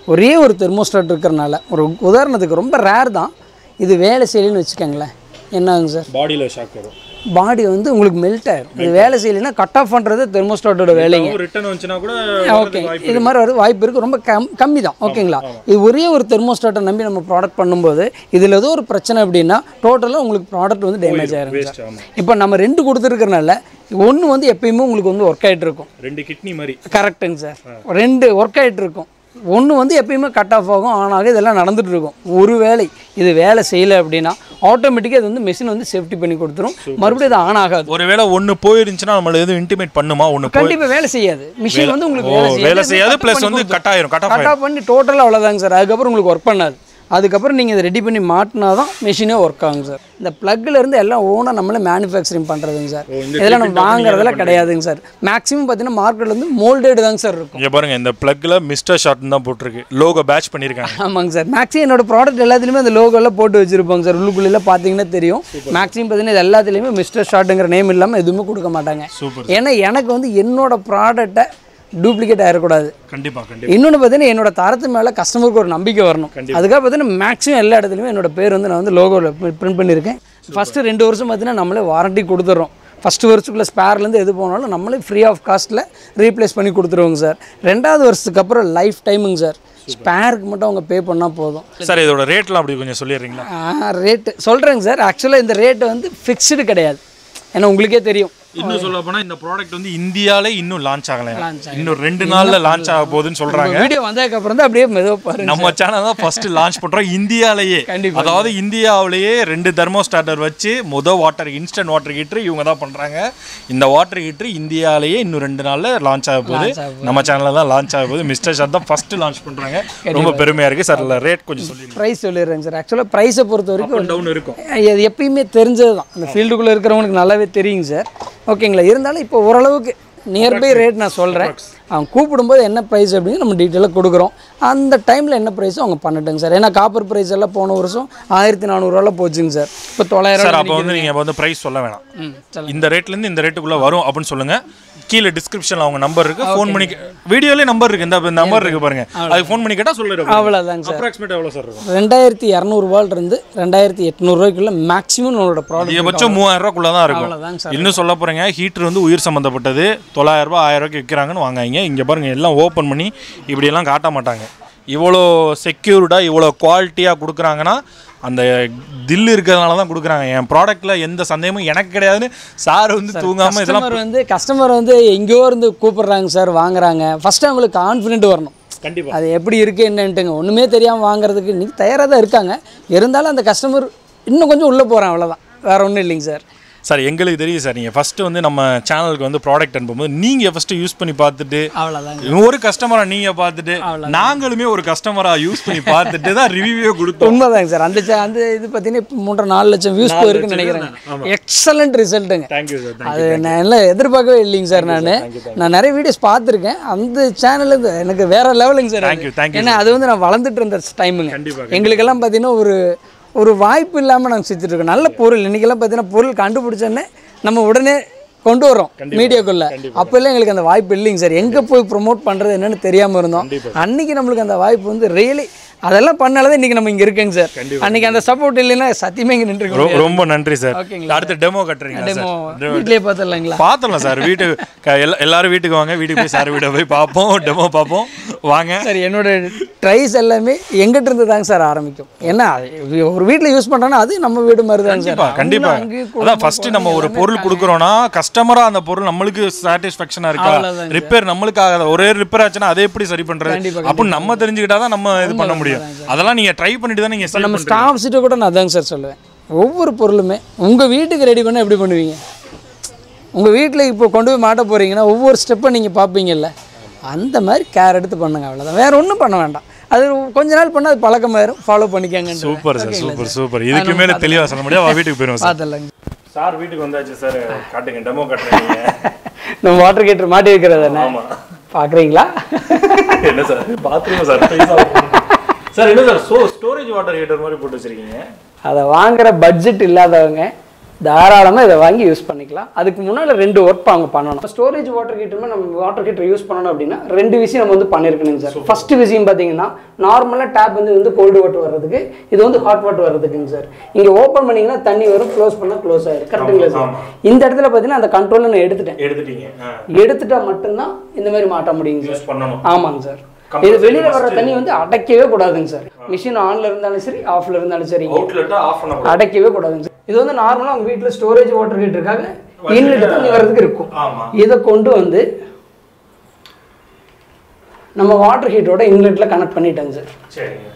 ஒரே ஒரு தெர்மோஸ்டாட் இருக்கிறனால ஒரு உதாரணத்துக்கு ரொம்ப ரேர் தான் இது வேலை செய்யலைன்னு வச்சுக்கோங்களேன் என்னங்க சார் பாடியில் ஷாக் வரும் பாடி வந்து உங்களுக்கு மெல்ட் ஆயிடும் இது வேலை செய்யலைன்னா கட் ஆஃப் பண்ணுறது தெர்மோஸ்டாட்டோட வேலைங்க ரிட்டர்ன் வந்துச்சுன்னா கூட ஓகே இது மாதிரி வர வாய்ப்பு இருக்குது ரொம்ப கம் கம்மி தான் ஓகேங்களா இது ஒரே ஒரு தெர்மோஸ்டாட்டை நம்பி நம்ம ப்ராடக்ட் பண்ணும்போது இதில் ஏதோ ஒரு பிரச்சனை அப்படின்னா டோட்டலாக உங்களுக்கு ப்ராடக்ட் வந்து டேமேஜ் ஆயிரும் வேஸ்ட் ஆமாம் இப்போ நம்ம ரெண்டு கொடுத்துருக்கறனால ஒன்று வந்து எப்பயுமே உங்களுக்கு வந்து ஒர்க் ஆகிட்டு இருக்கும் ரெண்டு கிட்னி மாதிரி கரெக்டுங்க சார் ரெண்டு ஒர்க் ஆகிட்டு இருக்கும் ஒன்று வந்து எப்பயுமே கட் ஆஃப் ஆகும் ஆன் ஆகும் இதெல்லாம் நடந்துட்டு இருக்கும் ஒரு வேலை இது வேலை செய்யலை அப்படின்னா ஆட்டோமேட்டிக்காக இது வந்து மெஷின் வந்து சேஃப்டி பண்ணி கொடுத்துரும் மறுபடியும் இது ஆன் ஆகாது ஒருவேளை ஒன்று போயிருந்துச்சுன்னா நம்மள எதுவும் இன்டிமேட் பண்ணுமா ஒன்று போய் கண்டிப்பாக வேலை செய்யாது மிஷின் வந்து உங்களுக்கு ஓ வேலை வேலை செய்யாது cut ப்ளஸ் பண்ணி வந்து கொடுத்துரும். கட் ஆயிரும் கட் ஆஃப் கட் ஆஃப் பண்ணி டோட்டலாக அவ்வளோதாங்க சார் அதுக்கப்புறம் உங்களுக்கு ஒர்க் பண்ணாது அதுக்கப்புறம் நீங்கள் இதை ரெடி பண்ணி மாட்டினா தான் மிஷினே ஒர்க் ஆகும் சார் இந்த plugல இருந்து எல்லாம் ஓனாக நம்மளே மேனுஃபேக்சரிங் பண்ணுறதுங்க சார் இதெல்லாம் நம்ம வாங்குறதெல்லாம் கிடையாதுங்க சார் மேக்ஸிமம் பார்த்தீங்கன்னா மார்க்கெட்டில் வந்து மோல்டேடு தாங்க சார் இருக்கும் இங்க பாருங்க இந்த பிளக்ல மிஸ்டர் ஷார்ட் தான் போட்டிருக்கு லோகோ பேட்ச் பண்ணிருக்காங்க ஆமாங்க சார் மேக்ஸிமம் என்னோட ப்ராடக்ட் எல்லாத்துலேயுமே அந்த லோகோலாம் போட்டு வச்சிருப்பாங்க சார் உள்ளுக்குள்ளே பார்த்தீங்கன்னா தெரியும் மேக்ஸிமம் பார்த்தீங்கன்னா இது எல்லாத்துலேயுமே மிஸ்டர் ஷார்ட்டுங்கிற நேம் இல்லாமல் எதுவுமே கொடுக்க மாட்டாங்க சூப்பர் ஏன்னா எனக்கு வந்து என்னோட ப்ராடக்ட்டை டூப்ளிகேட் ஆகிடக்கூடாது கண்டிப்பா கண்டிப்பா இன்னொன்று பார்த்தீங்கன்னா என்னோட தரத்து மேலே கஸ்டமருக்கு ஒரு நம்பிக்கை வரணும் அதுக்காக பார்த்தீங்கன்னா மேக்ஸிமம் எல்லா இடத்துலையுமே என்னோட பேர் வந்து நான் வந்து லோகோவில் பிரிண்ட் பண்ணியிருக்கேன் ஃபஸ்ட்டு ரெண்டு வருஷம் பார்த்தீங்கன்னா நம்மளே வாரண்டி கொடுத்துட்றோம் ஃபஸ்ட்டு வருஷத்துக்குள்ள ஸ்பேர்லேருந்து எது போனாலும் நம்மளே ஃப்ரீ ஆஃப் காஸ்ட்டில் ரீப்ளேஸ் பண்ணி கொடுத்துருவோங்க சார் ரெண்டாவது வருஷத்துக்கு அப்புறம் லைஃப் டைமுங்க சார் ஸ்பேருக்கு மட்டும் அவங்க பே பண்ணால் போதும் சார் இதோட ரேட்லாம் அப்படி கொஞ்சம் சொல்லிடுறீங்களா ரேட்டு சொல்கிறேங்க சார் ஆக்சுவலாக இந்த ரேட்டு வந்து ஃபிக்ஸ்டு கிடையாது ஏன்னா உங்களுக்கே தெரியும் இன்னும் சொல்ல போனா இந்த ப்ராடக்ட் வந்து இந்தியாலே இன்னும் லான்ச் ஆகல இன்னும் ரெண்டு நாள்ல லான்ச் ஆக போகுதுன்னு சொல்றாங்க வீடியோ வந்ததுக்கப்புறம் தான் அப்படியே மெதுவாக பாருங்க நம்ம சேனல் தான் ஃபர்ஸ்ட் லான்ச் பண்றோம் இந்தியாலேயே கண்டிப்பா. அதாவது இந்தியாவிலேயே ரெண்டு தெர்மோஸ்டார்டர் வச்சு முத வாட்டர் இன்ஸ்டன்ட் வாட்டர் ஹீட்டர் இவங்க தான் பண்றாங்க இந்த வாட்டர் ஹீட்டர் இந்தியாலேயே இன்னும் ரெண்டு நாள்ல லான்ச் ஆக போகுது Launch ஆக நம்ம சேனல்ல தான் லான்ச் ஆக போகுது மிஸ்டர் ஷாட் தான் ஃபர்ஸ்ட் லான்ச் பண்றாங்க ரொம்ப பெருமையா இருக்கு சார் ரேட் கொஞ்சம் சொல்லி ப்ரைஸ் சொல்லிடுறேங்க சார் ஆக்சுவலாக ப்ரைஸை பொறுத்த வரைக்கும் டவுன் இருக்கும் அது எப்பயுமே தெரிஞ்சது தான் அந்த ஃபீல்டுக்குள்ளே இருக்கிறவங்களுக்கு நல்லாவே தெரியுங்க சார் ஓகேங்களா இருந்தாலும் இப்போ ஓரளவுக்கு நியர்பை ரேட் நான் சொல்கிறேன் அவன் கூப்பிடும்போது என்ன ப்ரைஸ் அப்படின்னு நம்ம டீட்டெயிலாக கொடுக்குறோம் அந்த டைமில் என்ன ப்ரைஸோ அவங்க பண்ணட்டுங்க சார் ஏன்னா காப்பர் ப்ரைஸ் எல்லாம் போன வருஷம் ஆயிரத்தி நானூறுரூவால போச்சுங்க சார் இப்போ தொள்ளாயிரம் சார் அப்போ வந்து நீங்க வந்து பிரைஸ் சொல்ல வேணாம் ம் சொல்லுங்க இந்த ரேட்ல இருந்து இந்த ரேட்டுக்குள்ள வரும் அப்படின்னு சொல்லுங்க கீழே டிஸ்கிரிப்ஷன்ல அவங்க நம்பர் இருக்கு ஃபோன் பண்ணி வீடியோலயே நம்பர் இருக்கு இந்த நம்பர் இருக்கு பாருங்க அதுக்கு ஃபோன் பண்ணி கேட்டா சொல்லிடுறோம் அவ்வளோதாங்க சார் அப்ராக்சிமேட் எவ்வளவு சார் இருக்கும் ரெண்டாயிரத்தி இரநூறுவாலிருந்து ரெண்டாயிரத்தி எட்நூறுவாய்க்குள்ள மேக்ஸிமம் நம்மளோட ப்ராடக்ட் அதிகபட்சம் மூவாயிரம் ரூபாய்க்குள்ள தான் இருக்கும் அவ்வளோதாங்க சார் இன்னும் சொல்ல போறீங்க ஹீட்டர் வந்து உயிர் சம்மந்தப்பட்டது தொள்ளாயிரம் ரூபாய் ஆயிரம் ரூபாய்க்கு விற்கிறாங்கன்னு வாங்காங்க இங்க பாருங்க எல்லாம் ஓப்பன் பண்ணி இப்படி எல்லாம் காட்ட மாட்டாங்க இவ்வளோ செக்யூர்டாக இவ்வளோ குவாலிட்டியாக கொடுக்குறாங்கன்னா அந்த தில் இருக்கிறதுனால தான் கொடுக்குறாங்க என் ப்ராடக்ட்டில் எந்த சந்தேகமும் எனக்கு கிடையாதுன்னு சார் வந்து தூங்காமல் இதெல்லாம் கஸ்டமர் வந்து கஸ்டமர் வந்து எங்கேயோ இருந்து கூப்பிடுறாங்க சார் வாங்குறாங்க ஃபர்ஸ்ட் அவங்களுக்கு கான்ஃபிடென்ட் வரணும் கண்டிப்பாக அது எப்படி இருக்குது என்னன்ட்டுங்க ஒன்றுமே தெரியாமல் வாங்குறதுக்கு இன்னைக்கு தயாராக தான் இருக்காங்க இருந்தாலும் அந்த கஸ்டமர் இன்னும் கொஞ்சம் உள்ளே போகிறான் அவ்வளோதான் வேற ஒன்றும் இல்லைங்க சார் சார் எங்களுக்கு தெரியும் சார் நீங்கள் ஃபஸ்ட்டு வந்து நம்ம சேனலுக்கு வந்து ப்ராடக்ட் அனுப்பும்போது நீங்கள் ஃபஸ்ட்டு யூஸ் பண்ணி பார்த்துட்டு அவ்வளோதாங்க ஒரு கஸ்டமராக நீங்கள் பார்த்துட்டு நாங்களுமே ஒரு கஸ்டமராக யூஸ் பண்ணி பார்த்துட்டு தான் ரிவ்யூவே கொடுத்தோம் உண்மைதாங்க சார் அந்த cha- அந்த இது பார்த்தீங்கன்னா இப்போ மூன்றரை நாலு லட்சம் வியூஸ் போயிருக்குன்னு நினைக்கிறேன் எக்ஸலண்ட் ரிசல்ட்டுங்க தேங்க்யூ சார் அது நான் எல்லாம் எதிர்பார்க்கவே இல்லைங்க சார் நான் நான் நிறைய வீடியோஸ் பார்த்துருக்கேன் அந்த சேனல் எனக்கு வேற லெவலுங்க sir Thank you, thank you, ஏன்னா அது வந்து நான் வளர்ந்துட்டு இருந்த டைமுங்க கண்டிப்பா, எங்களுக்கெல்லாம் பார்த்தீங்கன்னா ஒரு ஒரு வாய்ப்பு இல்லாமல் நாங்கள் செஞ்சுட்டு இருக்கோம் நல்ல பொருள் இன்னைக்கெல்லாம் பார்த்தீங்கன்னா பொருள் கண்டுபிடிச்சோன்னே நம்ம உடனே கொண்டு வரோம் மீடியாக்குள்ள அப்போல்லாம் எங்களுக்கு அந்த வாய்ப்பு இல்லைங்க சார் எங்கே போய் ப்ரோமோட் பண்ணுறது என்னன்னு தெரியாமல் இருந்தோம் அன்னைக்கு நம்மளுக்கு அந்த வாய்ப்பு வந்து ரியலி அதெல்லாம் பண்ணாலதான் இன்னைக்கு நம்ம இங்க இருக்கேங்க சார் அன்னைக்கு அந்த சப்போர்ட் இல்லைன்னா சத்தியமே இங்க நின்று ரொ- ரொம்ப நன்றி சார் ஓகேங்களா. அடுத்த டெமோ கட்டுறீங்களா டெமோ சார் வீட்லயே பார்த்துடலாங்களா பார்த்தலாம் சார் வீட்டு க- எல்லா- எல்லாரும் வீட்டுக்கு வாங்க வீட்டுக்கு போய் சார் வீட்டை போய் பார்ப்போம் டெமோ பார்ப்போம் வாங்க சார் என்னோட ட்ரைஸ் எல்லாமே எங்கிட்ட இருந்து தாங்க சார் ஆரம்பிக்கும் ஏன்னா அது ஒரு வீட்டில் யூஸ் பண்ணுறோன்னா அது நம்ம வீடு மாதிரி தாங்க சார் கண்டிப்பா கண்டிப்பா அவங்களும் அங்கேயே கூட அதான் ஃபர்ஸ்ட் நம்ம ஒரு பொருள் கொடுக்குறோம்னா கஸ்டமரா அந்த பொருள் நம்மளுக்கு சாட்டிஸ்ஃபேக்ஷனா இருக்கா அவ்வளவுதாங்க ரிப்பேர் நம்மளுக்கு ஆகாத ஒரே ரிப்பேர் ஆச்சுன்னா அதை எப்படி சரி பண்றது கண்டிப்பா, அப்போ நம்ம தெரிஞ்சுக்கிட்டா தான் நம்ம இது பண்ண முடியும் அதெல்லாம் நீங்க ட்ரை பண்ணிட்டு தான் நீங்க இப்போ நம்ம ஸ்டாஃப் கிட்ட கூட நான் அதாங்க சார் சொல்லுவேன் ஒவ்வொரு பொருளுமே உங்கள் வீட்டுக்கு ரெடி பண்ண எப்படி பண்ணுவீங்க உங்கள் வீட்டில் இப்போ கொண்டு போய் மாட்ட போகிறீங்கன்னா ஒவ்வொரு ஸ்டெப்பை நீங்கள் பார்ப்பீங்கல்ல அந்த மாதிரி கேர் எடுத்து பண்ணுங்க அவ்வளோதான் வேற ஒன்றும் பண்ண வேண்டாம் அது கொஞ்ச நாள் பண்ணால் அது பழக்கமாயிரும் ஃபாலோ பண்ணிக்கங்க சூப்பர் சார் சூப்பர் சூப்பர் இதுக்கு மேல தெளிவா சொல்ல முடியாது அவ வீட்டுக்கு போயிருவோம் சார் பார்த்துடலாங்க சார் வீட்டுக்கு வந்தாச்சு சார் காட்டுங்க டெமோ காட்டுறீங்க நம்ம வாட்டர் கேட்டர் மாட்டி வைக்கிறது என்ன ஆமா பார்க்குறீங்களா என்ன சார் பாத்ரூம் சார் சார் என்ன sir so storage water heater மாதிரி போட்டு வச்சிருக்கீங்க அதை வாங்குற பட்ஜெட் இல்லாதவங்க தாராளமாக இதை வாங்கி யூஸ் பண்ணிக்கலாம் பண்ணிக்கலாம் அதுக்கு முன்னால் ரெண்டு ஒர்க் அவங்க பண்ணணும் ஸ்டோரேஜ் வாட்டர் ஹீட்டருமே நம்ம வாட்டர் ஹீட்டர் யூஸ் பண்ணணும் அப்படின்னா ரெண்டு விஷயம் நம்ம வந்து பண்ணியிருக்கணுங்க சார் ஃபர்ஸ்ட் விஷயம் பார்த்தீங்கன்னா நார்மலாக டேப் வந்து வந்து கோல்டு வாட்டர் வர்றதுக்கு இது வந்து ஹாட் வாட்டர் வர்றதுக்குங்க சார் இங்கே ஓப்பன் பண்ணிங்கன்னா தண்ணி வரும் க்ளோஸ் பண்ணால் க்ளோஸ் ஆயிடும் கரெக்டுங்களா சார் ஆமா. இந்த இடத்துல பார்த்தீங்கன்னா அந்த கண்ட்ரோலை நான் எடுத்துட்டேன் எடுத்துட்டீங்க எடுத்துட்டா மட்டும்தான் இந்த மாதிரி மாட்ட முடியுங்க சார் யூஸ் பண்ணணும் ஆமாங்க சார் இது வெளியில வர்ற தண்ணி வந்து அடைக்கவே கூடாதுங்க சார் மிஷின் ஆன்ல இருந்தாலும் சரி ஆஃப்ல இருந்தாலும் சரி அவுட்லெட்டா ஆஃப் பண்ண அடைக்கவே கூடாதுங்க சார் இது வந்து நார்மலா உங்க வீட்ல ஸ்டோரேஜ் வாட்டர் ஹீட்டருக்காக இன்லெட் தண்ணி வர்றதுக்கு இருக்கும் ஆமா இதை கொண்டு வந்து நம்ம வாட்டர் ஹீட்டரோட இன்லெட்ல கனெக்ட் பண்ணிட்டேங்க சார் சரிங்க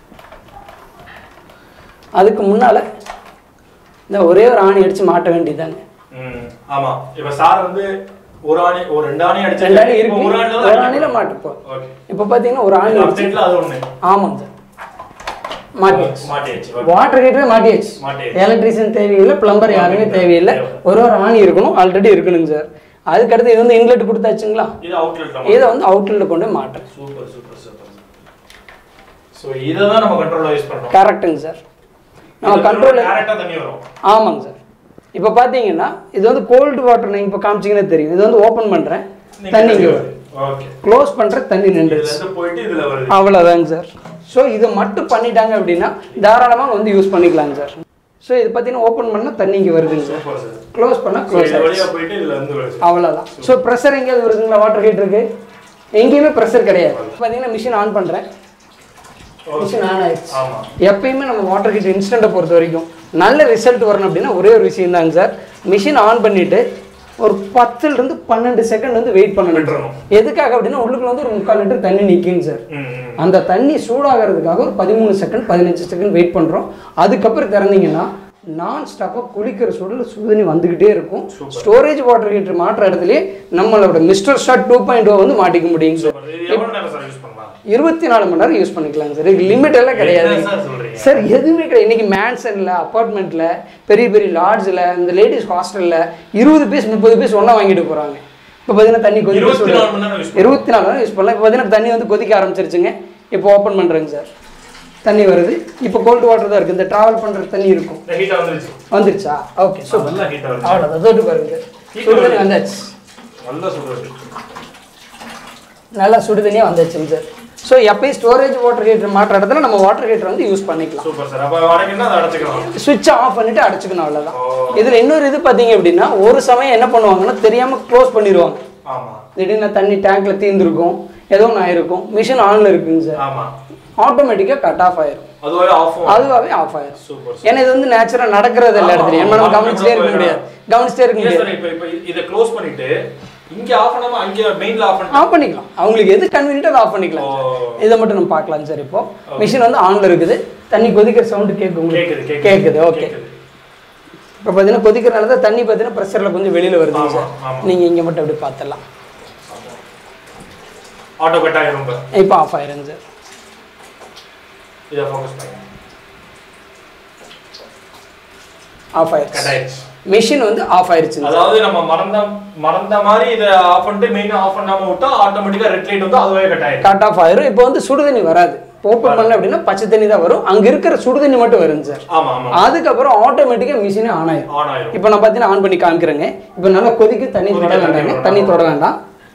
அதுக்கு முன்னால இந்த ஒரே ஒரு ஆணி அடிச்சு மாட்ட வேண்டியதாங்க ம் ஆமா இப்ப சார் வந்து ஒரு ஆணி ஒரு ரெண்டு ஆணி அடிச்சு ரெண்டு ஆணி இருக்கு ஒரு ஆணி ஒரு ஆணியில மாட்டுப்போம் ஓகே இப்போ பார்த்தீங்கன்னா ஒரு ஆணி அடிச்சு அப்டேட்ல அது ஒண்ணு ஆமாங்க சார் மாட்டியாச்சு மாட்டியாச்சு okay. வாட்டர் ஹீட்டரே மாட்டியாச்சு மாட்டியாச்சு. எலக்ட்ரிஷியன் தேவையில்லை பிளம்பர் யாருமே தேவையில்லை ஒரு ஒரு ஆணி இருக்கணும் ஆல்ரெடி இருக்கணுங்க சார் அதுக்கடுத்து இது வந்து இன்லெட் கொடுத்தாச்சுங்களா இது அவுட்லெட் இதை வந்து அவுட்லெட் கொண்டு போய் மாட்டுறேன் சூப்பர் சூப்பர் சூப்பர் சோ இத தான் நம்ம கண்ட்ரோல்ல யூஸ் பண்றோம் கரெக்டுங்க சார் நம்ம கண்ட்ரோல் டைரக்டா தண்ணி வரும் ஆமாங்க சார் இப்போ பார்த்தீங்கன்னா இது வந்து கோல்டு வாட்டர் நீங்கள் இப்போ காமிச்சிங்கன்னா தெரியும் இது வந்து ஓப்பன் பண்ணுறேன் தண்ணி இங்கே வருது ஓகே க்ளோஸ் பண்ணுற தண்ணி இதுல நின்றுச்சு இருந்து போயிட்டு இதுல வருது அவ்வளோதாங்க சார் ஸோ இதை மட்டும் பண்ணிட்டாங்க அப்படின்னா தாராளமாக வந்து யூஸ் பண்ணிக்கலாங்க சார் ஸோ இது பார்த்தீங்கன்னா ஓப்பன் பண்ணால் தண்ணி இங்கே வருதுங்க சார் சூப்பர் சார் க்ளோஸ் பண்ணால் So, க்ளோஸ் இது வழியா போயிட்டு இதுல இருந்து வருது அவ்வளோதான் ஸோ ப்ரெஷர் எங்கேயாவது வருதுங்களா வாட்டர் ஹீட்டருக்கு எங்கேயுமே ப்ரெஷர் கிடையாது பார்த்தீங்கன்னா மிஷின் ஆன் பண்ணுறேன் மிஷின் ஆன் ஆயிடுச்சு ஆமா எப்பயுமே நம்ம வாட்டர் ஹீட்டர் இன்ஸ்டண்ட்டை பொறுத்த வரைக்கும் நல்ல ரிசல்ட் வரணும் அப்படின்னா ஒரே ஒரு விஷயம் தாங்க சார் மிஷின் ஆன் பண்ணிட்டு ஒரு பத்துல இருந்து பன்னெண்டு செகண்ட் வந்து வெயிட் பண்ணணும் விட்டுறணும். எதுக்காக அப்படின்னா உள்ளுக்குள்ள வந்து ஒரு முக்கால் லிட்டர் தண்ணி நிற்குங்க சார் ம் ம். அந்த தண்ணி சூடாகிறதுக்காக ஒரு பதிமூணு செகண்ட் பதினஞ்சு செகண்ட் வெயிட் பண்ணுறோம் அதுக்கப்புறம் திறந்தீங்கன்னா நான் ஸ்டாப்பாக குளிக்கிற சூழல் சுடுதண்ணி வந்துக்கிட்டே இருக்கும் ஸ்டோரேஜ் வாட்டர் ஹீட்டர் மாற்ற இடத்துலயே நம்மளோட மிஸ்டர் ஷாட் டூ பாயிண்ட் வந்து மாட்டிக்க முடியுங்க சார் இது எவ்வளவு நேரம் சார் யூஸ் பண்ணலாம் இருபத்தி நாலு மணி நேரம் யூஸ் பண்ணிக்கலாங்க சார் இதுக்கு லிமிட் எல்லாம் கிடையாது என்ன சார் சொல்றீங்க சார் எதுவுமே கிடையாது இன்னைக்கு மேன்சனில் அப்பார்ட்மெண்ட்டில் பெரிய பெரிய லாட்ஜில் இந்த லேடிஸ் ஹாஸ்டலில் இருபது பீஸ் முப்பது பீஸ் ஒன்றா வாங்கிட்டு போகிறாங்க இப்போ பார்த்தீங்கன்னா தண்ணி கொதிக்க இருபத்தி சொல்லுங்க நாலு மணி நேரம் யூஸ் இருபத்தி நாலு நேரம் யூஸ் பண்ணலாம் இப்போ பார்த்தீங்கன்னா தண்ணி வந்து கொதிக்க ஆரம்பிச்சிருச்சுங்க இப்போ ஓப்பன் பண்ணுறேங்க சார் தண்ணி வருது இப்போ கோல்டு வாட்டர் தான் இருக்குது இந்த ட்ராவல் பண்ணுற தண்ணி இருக்கும் இந்த ஹீட்டா வந்துருச்சு வந்துருச்சா ஓகே சூப்பர் நல்லா ஹீட்டா வருது அவ்வளோதான் தொட்டு பாருங்க Heat சுடு தண்ணி வருது. வந்தாச்சு நல்லா சொல்றது நல்லா சுடு தண்ணியாக வந்துச்சுங்க சார் ஸோ எப்பயும் ஸ்டோரேஜ் வாட்டர் ஹீட்டர் மாற்ற இடத்துல நம்ம வாட்டர் ஹீட்டர் வந்து யூஸ் பண்ணிக்கலாம் சூப்பர் சார் அப்ப வடக்குன்னா அதை அடைச்சிக்கலாம் சுவிட்சை ஆஃப் பண்ணிட்டு அடைச்சிக்கணும் அவ்வளோதான் ஓ. இதில் இன்னொரு இது பார்த்தீங்க அப்படின்னா ஒரு சமயம் என்ன பண்ணுவாங்கன்னா தெரியாமல் க்ளோஸ் பண்ணிடுவாங்க ஆமா திடீர்னு தண்ணி டேங்க்ல தீர்ந்துருக்கும் ஏதோ ஒன்று ஆயிருக்கும் மிஷின் ஆனில் இருக்குங்க சார் ஆமா ஆட்டோமேட்டிக்காக கட் ஆஃப் ஆயிரும் அதுவே ஆஃப் அதுவாகவே ஆஃப் ஆயிரும் சூப்பர் ஏன்னா இது வந்து நேச்சுரலாக நடக்கிறது எல்லா ஆமா, இடத்துலையும் ஆமா. நம்ம கவனிச்சிட்டே இருக்க முடியாது கவனிச்சிட்டே இருக்க இல்ல முடியாது சார் இப்ப இப்ப இத க்ளோஸ் பண்ணிட்டு இங்க ஆஃப் பண்ணாம அங்க மெயின்ல ஆஃப் பண்ணி ஆஃப் பண்ணிக்கலாம் அவங்களுக்கு எது கன்வீனியன்ட்டோ அதை ஆஃப் பண்ணிக்கலாம் ஓ. சார் இதை மட்டும் நம்ம பார்க்கலாம் சார் இப்போ மிஷின் வந்து ஆன்ல இருக்குது தண்ணி கொதிக்கிற சவுண்டு கேட்கும் கேக்குது உங்களுக்கு கேக்குது கேட்குது ஓகே கேக்குது. இப்போ பார்த்தீங்கன்னா கொதிக்கிறனால தான் தண்ணி பார்த்தீங்கன்னா ப்ரெஷரில் கொஞ்சம் வெளியில் வருதுங்க ஆமா, சார் ஆமா. நீங்கள் இங்கே மட்டும் அப்படி பார்த்துடலாம் ஆட்டோ கட் ஆயிரும் இப்ப இப்போ ஆஃப் ஆயிருங்க சார் இத ஃபோக்கஸ் பண்ணுங்க ஆஃப் கட் ஆயிருச்சு ஆயிடுச்சு மிஷின் வந்து ஆஃப் ஆயிருச்சுங்க சார் அதாவது நம்ம மறந்த மறந்த மாதிரி இத ஆஃப் பண்ணிட்டு மெயின் ஆஃப் பண்ணாம விட்டா ஆட்டோமேட்டிக்கா ரெட் லைட் வந்து அதுவே கட் ஆயிடும் கட் ஆஃப் ஆயிரும் இப்போ வந்து சுடு தண்ணி வராது ஓப்பன் பண்ணல அப்படின்னா பச்சை தண்ணி தான் வரும் அங்கே இருக்கிற சுடு தண்ணி மட்டும் வருங்க சார் ஆமா ஆமா அதுக்கப்புறம் ஆட்டோமேட்டிக்காக மிஷினே ஆன் ஆயிரும் ஆன் ஆயிரும் இப்போ நான் பார்த்தீங்கன்னா ஆன் பண்ணி காமிக்கிறேங்க இப்போ நல்லா கொதிக்க தண்ணி தொட கொதிக்க தண்ணி வேண்டாங்க விடலாம். தண்ணி தொட வேண்டாம்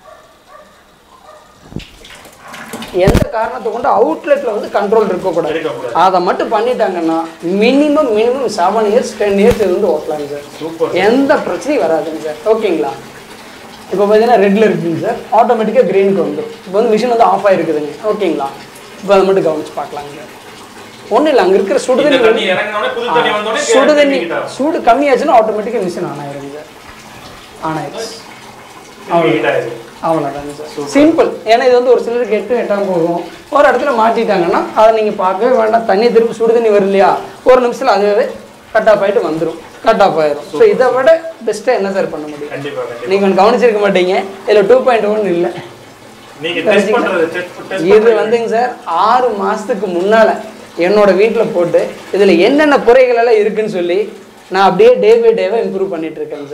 எந்த காரணத்தை கொண்டு அவுட்லெட்ல வந்து கண்ட்ரோல் இருக்கக்கூடாது இருக்கக்கூடாது. அதை மட்டும் பண்ணிட்டாங்கன்னா minimum minimum seven years ten years இது வந்து ஓட்டலாங்க சார் சூப்பர் எந்த பிரச்சனையும் வராதுங்க சார் ஓகேங்களா இப்போ பார்த்தீங்கன்னா ரெட்டில் இருக்குங்க சார் ஆட்டோமேட்டிக்காக க்ரீனுக்கு வந்துடும் இப்போ வந்து மிஷின் வந்து ஆஃப் ஆகிருக்குதுங்க ஓகேங்களா இப்போ அதை மட்டும் கவனிச்சு பார்க்கலாங்க சார் ஒன்றும் இல்லை அங்கே இருக்கிற இந்த சுடுதண்ணி தண்ணி இறங்கினோடனே புது தண்ணி வந்தோடனே சுடுதண்ணி கிட்ட சூடு கம்மியாச்சுன்னா ஆட்டோமேட்டிக்காக மிஷின் ஆன் ஆயிருங்க சார் ஆன் ஆயிடுச்சு ஹீட் ஆயிடும் அவ்வளோதாங்க சார் சிம்பிள் ஏன்னா இது வந்து ஒரு சிலருக்கு எட்டு எட்டாம் போகும் ஒரு இடத்துல மாட்டிட்டாங்கன்னா அதை நீங்கள் பார்க்கவே வேண்டாம் தண்ணி திருப்பி சுடு தண்ணி வரும் இல்லையா ஒரு நிமிஷத்தில் அதுவே கட் ஆஃப் ஆகிட்டு வந்துடும் கட் ஆஃப் ஆயிரும் ஸோ இதை விட பெஸ்ட்டாக என்ன சார் பண்ண முடியும் கண்டிப்பா கண்டிப்பா நீங்கள் ஒன்று கவனிச்சிருக்க மாட்டீங்க இதில் டூ பாயிண்ட் ஒன் இல்லை நீங்க டெஸ்ட் பண்றது டெஸ்ட் இது வந்துங்க சார் ஆறு மாதத்துக்கு முன்னால் என்னோட வீட்டில் போட்டு இதில் என்னென்ன குறைகள் எல்லாம் இருக்குன்னு சொல்லி நான் அப்படியே டே பை டேவாக இம்ப்ரூவ் பண்ணிட்டு இருக்கேங்க சார்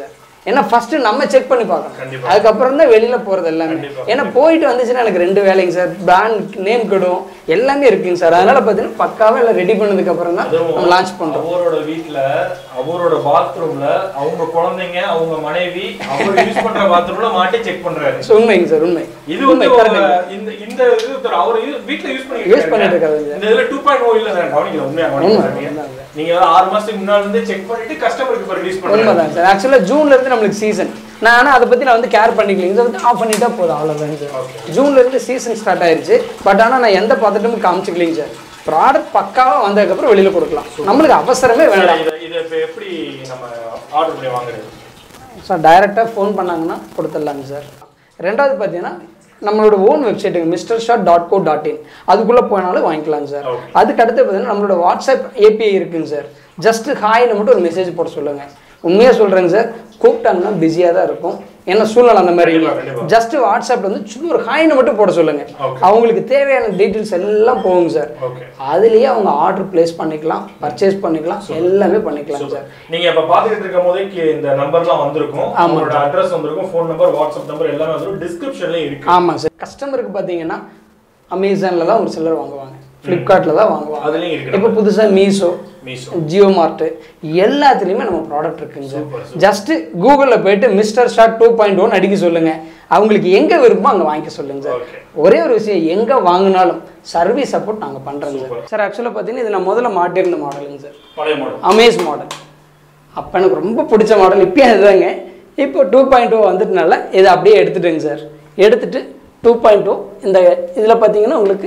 ஏன்னா ஃபர்ஸ்ட் நம்ம செக் பண்ணி பார்க்கணும் கண்டிப்பா. அதுக்கப்புறம் தான் வெளியில போறது எல்லாமே கண்டிப்பா. ஏன்னா போயிட்டு வந்துச்சுன்னா எனக்கு ரெண்டு வேலைங்க சார் பிராண்ட் நேம் கெடும் எல்லாமே இருக்குங்க சார் அதனால பார்த்தீங்கன்னா பக்காவா எல்லாம் ரெடி பண்ணதுக்கு அப்புறம் தான் நம்ம லான்ச் பண்றோம் அவரோட வீட்ல அவரோட பாத்ரூம்ல அவங்க குழந்தைங்க அவங்க மனைவி அவர் யூஸ் பண்ற பாத்ரூம்ல மாட்டி செக் பண்றாரு So, உண்மைங்க சார் உண்மை இது வந்து உங்க- இந்த இந்த இது ஒருத்தர் அவர் யூ- வீட்ல யூஸ் பண்ணி Use பண்ணிட்டு இருக்காரு. இந்த இதுல 2.0 இல்ல சார் கவனிக்கல உண்மையா கவனிக்கல நீங்க ஆறு மாசத்துக்கு முன்னாடி இருந்தே செக் பண்ணிட்டு கஸ்டமருக்கு இப்போ ரிலீஸ் பண்றீங்க உண்மைதான் சார் ஆக்சுவலாக ஜூன்ல இருந்து நம்மளுக்கு சீசன் நான் ஆனால் அதை பற்றி நான் வந்து கேர் பண்ணிக்கலைங்க இதை வந்து ஆஃப் பண்ணிட்டா போதும் அவ்வளோதாங்க சார் ஜூன்ல இருந்து சீசன் ஸ்டார்ட் ஆயிருச்சு பட் ஆனால் நான் எந்த பதட்டமும் காமிச்சிக்கலைங்க சார் ப்ராடக்ட் பக்காவாக வந்ததுக்கப்புறம் வெளியில் கொடுக்கலாம் நம்மளுக்கு அவசரமே வேண்டாம் இதை இதை இப்போ எப்படி நம்ம ஆர்டர் பண்ணி வாங்குறது சார் டைரெக்டாக ஃபோன் பண்ணாங்கன்னா கொடுத்துடலாங்க சார் ரெண்டாவது பார்த்தீங்கன்னா நம்மளோட ஓன் வெப்சைட்டுங்க mister shot dot go dot in அதுக்குள்ளே போனாலும் வாங்கிக்கலாங்க சார் Okay. அதுக்கு அடுத்து பார்த்தீங்கன்னா நம்மளோட வாட்ஸ்அப் ஏபிஐ இருக்குங்க சார் ஜஸ்ட் ஹாய்னு மட்டும் ஒரு மெசேஜ் போட சொல்லுங்கள் உண்மையாக சொல்கிறேங்க சார் கூப்பிட்டாங்கன்னா பிஸியாக தான் இருக்கும் ஏன்னா சூழ்நிலை அந்த மாதிரி கண்டிப்பா, கண்டிப்பா. ஜஸ்ட் வாட்ஸ்அப்ல வந்து சும்மா ஒரு ஹாய்னு மட்டும் போட சொல்லுங்க Okay. அவங்களுக்கு தேவையான டீட்டெயில்ஸ் எல்லாம் போகுங்க சார் ஓகே அதுலேயே அவங்க ஆர்டர் பிளேஸ் பண்ணிக்கலாம் பர்ச்சேஸ் பண்ணிக்கலாம் எல்லாமே பண்ணிக்கலாம் சார் நீங்க இப்ப பாத்துக்கிட்டு இருக்கும் போதே கீ- இந்த நம்பர்லாம் வந்திருக்கும் அவங்களோட அட்ரஸ் வந்திருக்கும் ஃபோன் நம்பர் வாட்ஸ்அப் நம்பர் எல்லாமே வந்துரும் டிஸ்கிரிப்ஷன்லயும் இருக்கு ஆமாம் சார் கஸ்டமருக்கு பார்த்தீங்கன்னா அமேசானில் தான் ஒரு சிலர் வாங்குவாங்க ஃப்ளிப்கார்ட்டில் தான் வாங்குவாங்க அதுலயும் இருக்கு இப்போ புதுசாக மீஷோ மீஷோ ஜியோ மார்ட்டு எல்லாத்துலேயுமே நம்ம ப்ராடக்ட் இருக்குங்க சார் Super, ஜஸ்ட் கூகுளில் போயிட்டு mister shot two point one அடிக்க சொல்லுங்க அவங்களுக்கு எங்கே விருப்பமோ அங்கே வாங்கிக்க சொல்லுங்க சார் Okay. ஒரே ஒரு விஷயம் எங்கே வாங்கினாலும் சர்வீஸ் சப்போர்ட் நாங்கள் பண்ணுறோங்க Super. சார் சார் ஆக்சுவலாக பார்த்தீங்கன்னா இது நான் முதல்ல மாட்டியிருந்த மாடலுங்க சார் பழைய மாடல் அமேஸ் மாடல் அப்போ எனக்கு ரொம்ப பிடிச்ச மாடல் இப்பயும் அதுதாங்க இப்போ டூ பாயிண்ட் டூ வந்துட்டனால இதை அப்படியே எடுத்துட்டேங்க சார் எடுத்துட்டு டூ பாயிண்ட் டூ இந்த இதில் பார்த்தீங்கன்னா உங்களுக்கு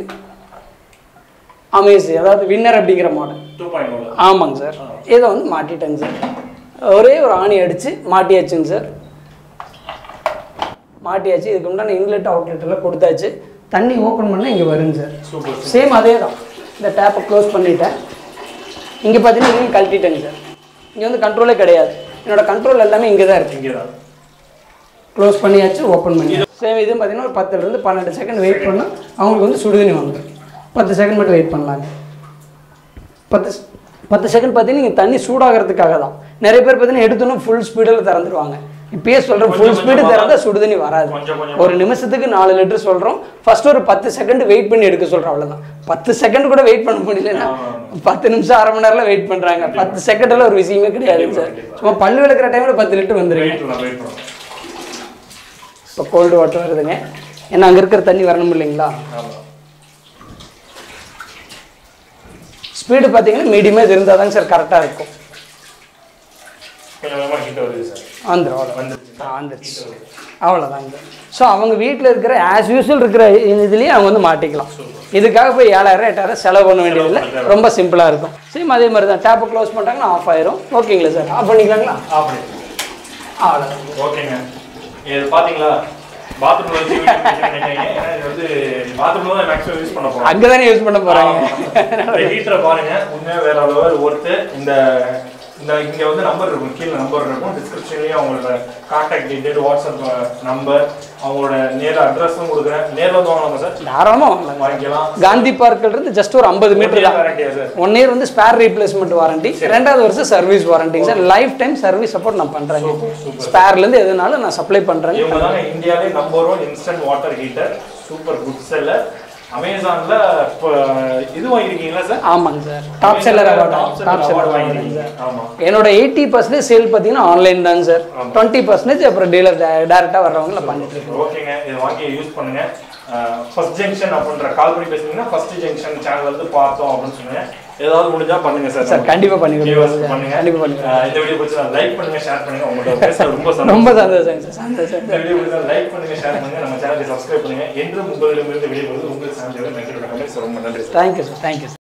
அமேஸ் அதாவது வின்னர் அப்படிங்கிற மாடல் டூ பாயிண்ட் ஆமாங்க சார் இதை வந்து மாட்டிட்டேங்க சார் ஒரே ஒரு ஆணி அடித்து மாட்டியாச்சுங்க சார் மாட்டியாச்சு இதுக்கு உண்டான இன்லெட் அவுட்லெட் எல்லாம் கொடுத்தாச்சு தண்ணி ஓப்பன் பண்ணால் இங்கே வருங்க சார் சூப்பர் சேம் அதே தான் இந்த டேப்பை க்ளோஸ் பண்ணிட்டேன் இங்கே பார்த்தீங்கன்னா இதையும் கழட்டிட்டேங்க சார் இங்கே வந்து கண்ட்ரோலே கிடையாது என்னோட கண்ட்ரோல் எல்லாமே இங்கே தான் இருக்குது இங்கே தான் க்ளோஸ் பண்ணியாச்சு ஓப்பன் பண்ணி சேம் இதுவும் பார்த்தீங்கன்னா ஒரு பத்துலேருந்து பன்னெண்டு செகண்ட் வெயிட் பண்ணால் அவங்களுக்கு வந்து சுடுதண்ணி வந்துடும் பத்து செகண்ட் மட்டும் வெயிட் பண்ணலாங்க பத்து பத்து செகண்ட் பார்த்தீங்கன்னா நீங்கள் தண்ணி சூடாகிறதுக்காக தான் நிறைய பேர் பார்த்தீங்கன்னா எடுத்தோன்னே ஃபுல் ஸ்பீடில் திறந்துருவாங்க இப்பயே சொல்கிறேன் ஃபுல் கொஞ்சம் ஸ்பீடு கொஞ்சமா திறந்தா சுடுதண்ணி வராது கொஞ்சம் கொஞ்சம் ஒரு நிமிஷத்துக்கு நாலு லிட்டர் சொல்கிறோம் ஃபர்ஸ்ட் ஒரு பத்து செகண்ட் வெயிட் பண்ணி எடுக்க சொல்கிறோம் அவ்வளோதான் பத்து செகண்ட் கூட வெயிட் பண்ண முடியலன்னா பத்து நிமிஷம் அரை மணி நேரம்ல வெயிட் பண்ணுறாங்க பத்து செகண்ட்ல ஒரு விஷயமே கிடையாதுங்க சார் சும்மா பல்லு விளக்குற டைமில் பத்து லிட்டர் வந்துருங்க வெயிட் பண்ணலாம் வெயிட் பண்ணலாம் இப்போ கோல்டு வாட்டர் வருதுங்க ஏன்னா அங்கே இருக்கிற தண்ணி வரணும் இல்லைங்களா ஆமாம் ஸ்பீடு பார்த்தீங்கன்னா மீடியமாக இது இருந்தால் தாங்க சார் கரெக்டாக இருக்கும் கொஞ்சம் கொஞ்சமாக கிட்ட வருது சார் வந்துடும் அவ்வளோ வந்துருச்சு வந்துருச்சு அவ்வளோதாங்க ஸோ அவங்க வீட்டில் இருக்கிற ஆஸ் யூஸ்வல் இருக்கிற இதுலேயே அவங்க வந்து மாட்டிக்கலாம் இதுக்காக போய் ஏழாயிரம் எட்டாயிரம் செலவு பண்ண வேண்டியதில்லை ரொம்ப சிம்பிளாக இருக்கும் சேம் அதே மாதிரி தான் டேப்பை க்ளோஸ் பண்ணிட்டாங்கன்னா ஆஃப் ஆயிரும் ஓகேங்களா சார் ஆஃப் பண்ணிக்கலாங்களா ஆஃப் பண்ணி அவ்வளோதான் ஓகேங்க இது பாத்தீங்களா பாத்ரூம்ல வச்சு வீட்டுக்கு வைக்க நினைக்காதீங்க. ஏன்னா இது வந்து பாத்ரூம்ல தான் மேக்ஸிமம் யூஸ் பண்ண போறோம் அங்கே தானே யூஸ் பண்ண போகிறாங்க இந்த ஹீட்டரை பாருங்க உண்மையா வேற லெவல் ஒர்த்து இந்த இந்த இங்க வந்து நம்பர் இருக்கும் கீழே நம்பர் இருக்கும் டிஸ்கிரிப்ஷன்லயும் அவங்களோட கான்டாக்ட் டீடைல் வாட்ஸ்அப் நம்பர் அவங்களோட நேர அட்ரஸும் கொடுக்குறேன் நேர்ல வந்து வாங்கலாமா சார் தாராளமாக வாங்கலாங்க வாங்கிக்கலாம் காந்தி பார்க்கில் இருந்து ஜஸ்ட் ஒரு ஐம்பது மீட்டர் தான் வாரண்டியா சார் ஒன் இயர் வந்து ஸ்பேர் ரீப்ளேஸ்மெண்ட் வாரண்டி ரெண்டாவது வருஷம் சர்வீஸ் வாரண்டிங்க sir lifetime service support நான் பண்ணுறேங்க ஸ்பேர்லேருந்து எதுனாலும் நான் சப்ளை பண்ணுறேங்க இவங்க தாங்க இந்தியாவிலே number one instant water heater super good seller அமேசான்ல இப்போ இது வாங்கிருக்கீங்களா சார் ஆமாங்க sir top seller award top top seller seller வாங்கிருக்கீங்க ஆமா என்னோட எயிட்டி பர்சன்டேஜ் சேல் பார்த்தீங்கன்னா ஆன்லைன் தாங்க சார் டுவெண்ட்டி பர்சன்டேஜ் அப்புறம் டீலர் டேரெக்டாக வர்றவங்கள பண்ணிட்டு இருக்கோம் ஓகேங்க இதை வாங்கி யூஸ் பண்ணுங்க ஃபர்ஸ்ட் ஜங்ஷன் அப்படின்ற கால் பண்ணி பேசுனீங்கன்னா ஃபர்ஸ்ட் ஜங்ஷன் சேனல் வந்து பார்த்தோம் அப்படின்னு சொன்னீங்க ஏதாவது முடிஞ்சா பண்ணுங்க சார் சார் கண்டிப்பாக பண்ணி Viewers கொடுக்குறோம் பண்ணுங்க கண்டிப்பாக பண்ணி அஹ் இந்த வீடியோ பிடிச்சா லைக் பண்ணுங்க ஷேர் பண்ணுங்க உங்களோட பேச ரொம்ப சந்தோஷம் ரொம்ப சந்தோஷங்க சார் சந்தோஷம் இந்த வீடியோ பிடிச்சா லைக் பண்ணுங்க ஷேர் பண்ணுங்க நம்ம சேனலை சப்ஸ்கிரைப் பண்ணுங்க என்றும் உங்களிடமிருந்து வெளியே வருது உங்கள் சாந்தியோட நன்றி வணக்கம் ரொம்ப நன்றி sir thank you sir thank you sir